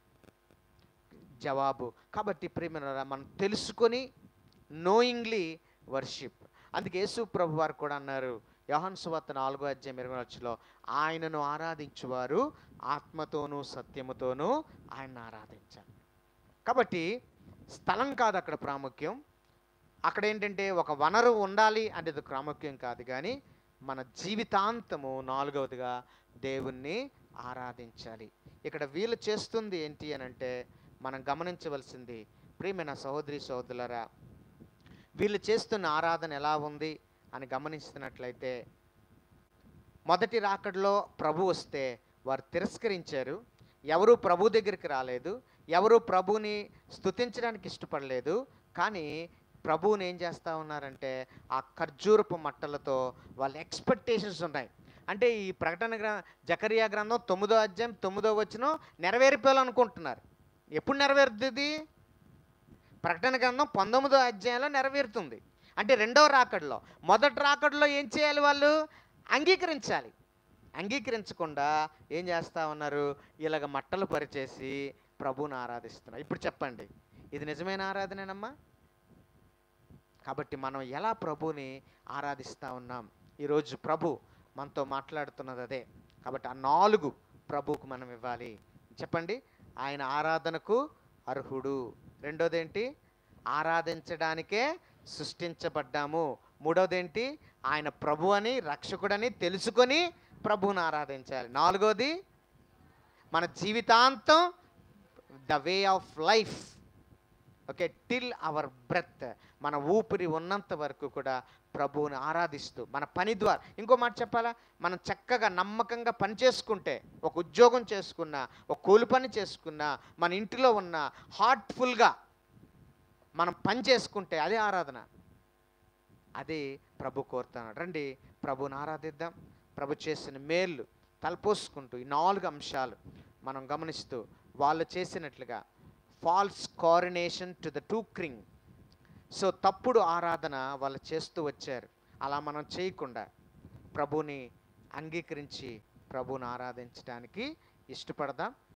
జవాబు కాబట్టి ప్రేమ మనం తెలుసుకొని నోయింగ్లీ వర్షిప్ అందుకే యేసు ప్రభు వారు కూడా అన్నారు యోహన్ సువార్త నాలుగో అధ్యాయం ఇరవై వచ్చులో ఆయనను ఆరాధించువారు ఆత్మతోనూ సత్యముతోనూ ఆయన్ని ఆరాధించాలి కాబట్టి స్థలం కాదు అక్కడ ప్రాముఖ్యం అక్కడ ఏంటంటే ఒక వనరు ఉండాలి అనేది ప్రాముఖ్యం కాదు కానీ మన జీవితాంతము నాలుగవదిగా దేవుణ్ణి ఆరాధించాలి ఇక్కడ వీళ్ళు చేస్తుంది ఏంటి అని అంటే మనం గమనించవలసింది ప్రియమైన సహోదరి సహోదరులరా వీళ్ళు చేస్తున్న ఆరాధన ఎలా ఉంది అని గమనిస్తున్నట్లయితే మొదటి రాకడలో ప్రభు వస్తే వారు తిరస్కరించారు ఎవరు ప్రభు దగ్గరికి రాలేదు ఎవరు ప్రభుని స్తుతించడానికి ఇష్టపడలేదు కానీ ప్రభువుని ఏం చేస్తూ ఉన్నారంటే ఆ ఖర్జూరపు మట్టలతో వాళ్ళ ఎక్స్పెక్టేషన్స్ ఉన్నాయి అంటే ఈ ప్రకటన గ్ర జకరియా గ్రంథం తొమ్మిదో అధ్యాయం తొమ్మిదో వచ్చిన నెరవేరిపోవాలనుకుంటున్నారు ఎప్పుడు నెరవేరుతుంది ప్రకటన గ్రంథం పంతొమ్మిదో అధ్యాయంలో నెరవేరుతుంది అంటే రెండో రాకడలో మొదటి రాకడలో ఏం చేయాలి వాళ్ళు అంగీకరించాలి అంగీకరించకుండా ఏం చేస్తా ఉన్నారు ఇలాగ మట్టలు పరిచేసి ప్రభువుని ఆరాధిస్తున్నారు ఇప్పుడు చెప్పండి ఇది నిజమైన ఆరాధనేనమ్మా కాబట్టి మనం ఎలా ప్రభుని ఆరాధిస్తూ ఉన్నాం ఈరోజు ప్రభు మనతో మాట్లాడుతున్నది అదే కాబట్టి ఆ నాలుగు ప్రభువుకు మనం ఇవ్వాలి చెప్పండి ఆయన ఆరాధనకు అర్హుడు రెండోదేంటి ఆరాధించడానికే సృష్టించబడ్డాము మూడోదేంటి ఆయన ప్రభు అని రక్షకుడని తెలుసుకొని ప్రభువుని ఆరాధించాలి నాలుగోది మన జీవితాంతం the way of life okay till our breath మన ఊపిరి ఉన్నంత వరకు కూడా ప్రభువుని ఆరాధిస్తూ మన పని ద్వారా ఇంకో మాట చెప్పాలా మనం చక్కగా నమ్మకంగా పని చేసుకుంటే ఒక ఉద్యోగం చేసుకున్నా ఒక కూలి పని చేసుకున్నా మన ఇంటిలో ఉన్న హార్ట్ఫుల్గా మనం పని చేసుకుంటే అదే ఆరాధన అది ప్రభు కోరుతున్నాడు రండి ప్రభుని ఆరాధిద్దాం ప్రభు చేసిన మేళ్ళు తలపోసుకుంటూ ఈ నాలుగు అంశాలు మనం గమనిస్తూ వాళ్ళు చేసినట్లుగా false coordination to the true king so తప్పుడు ఆరాధన వాళ్ళు చేస్తూ వచ్చారు అలా మనం చేయకుండా ప్రభుని అంగీకరించి ప్రభుని ఆరాధించడానికి ఇష్టపడదాం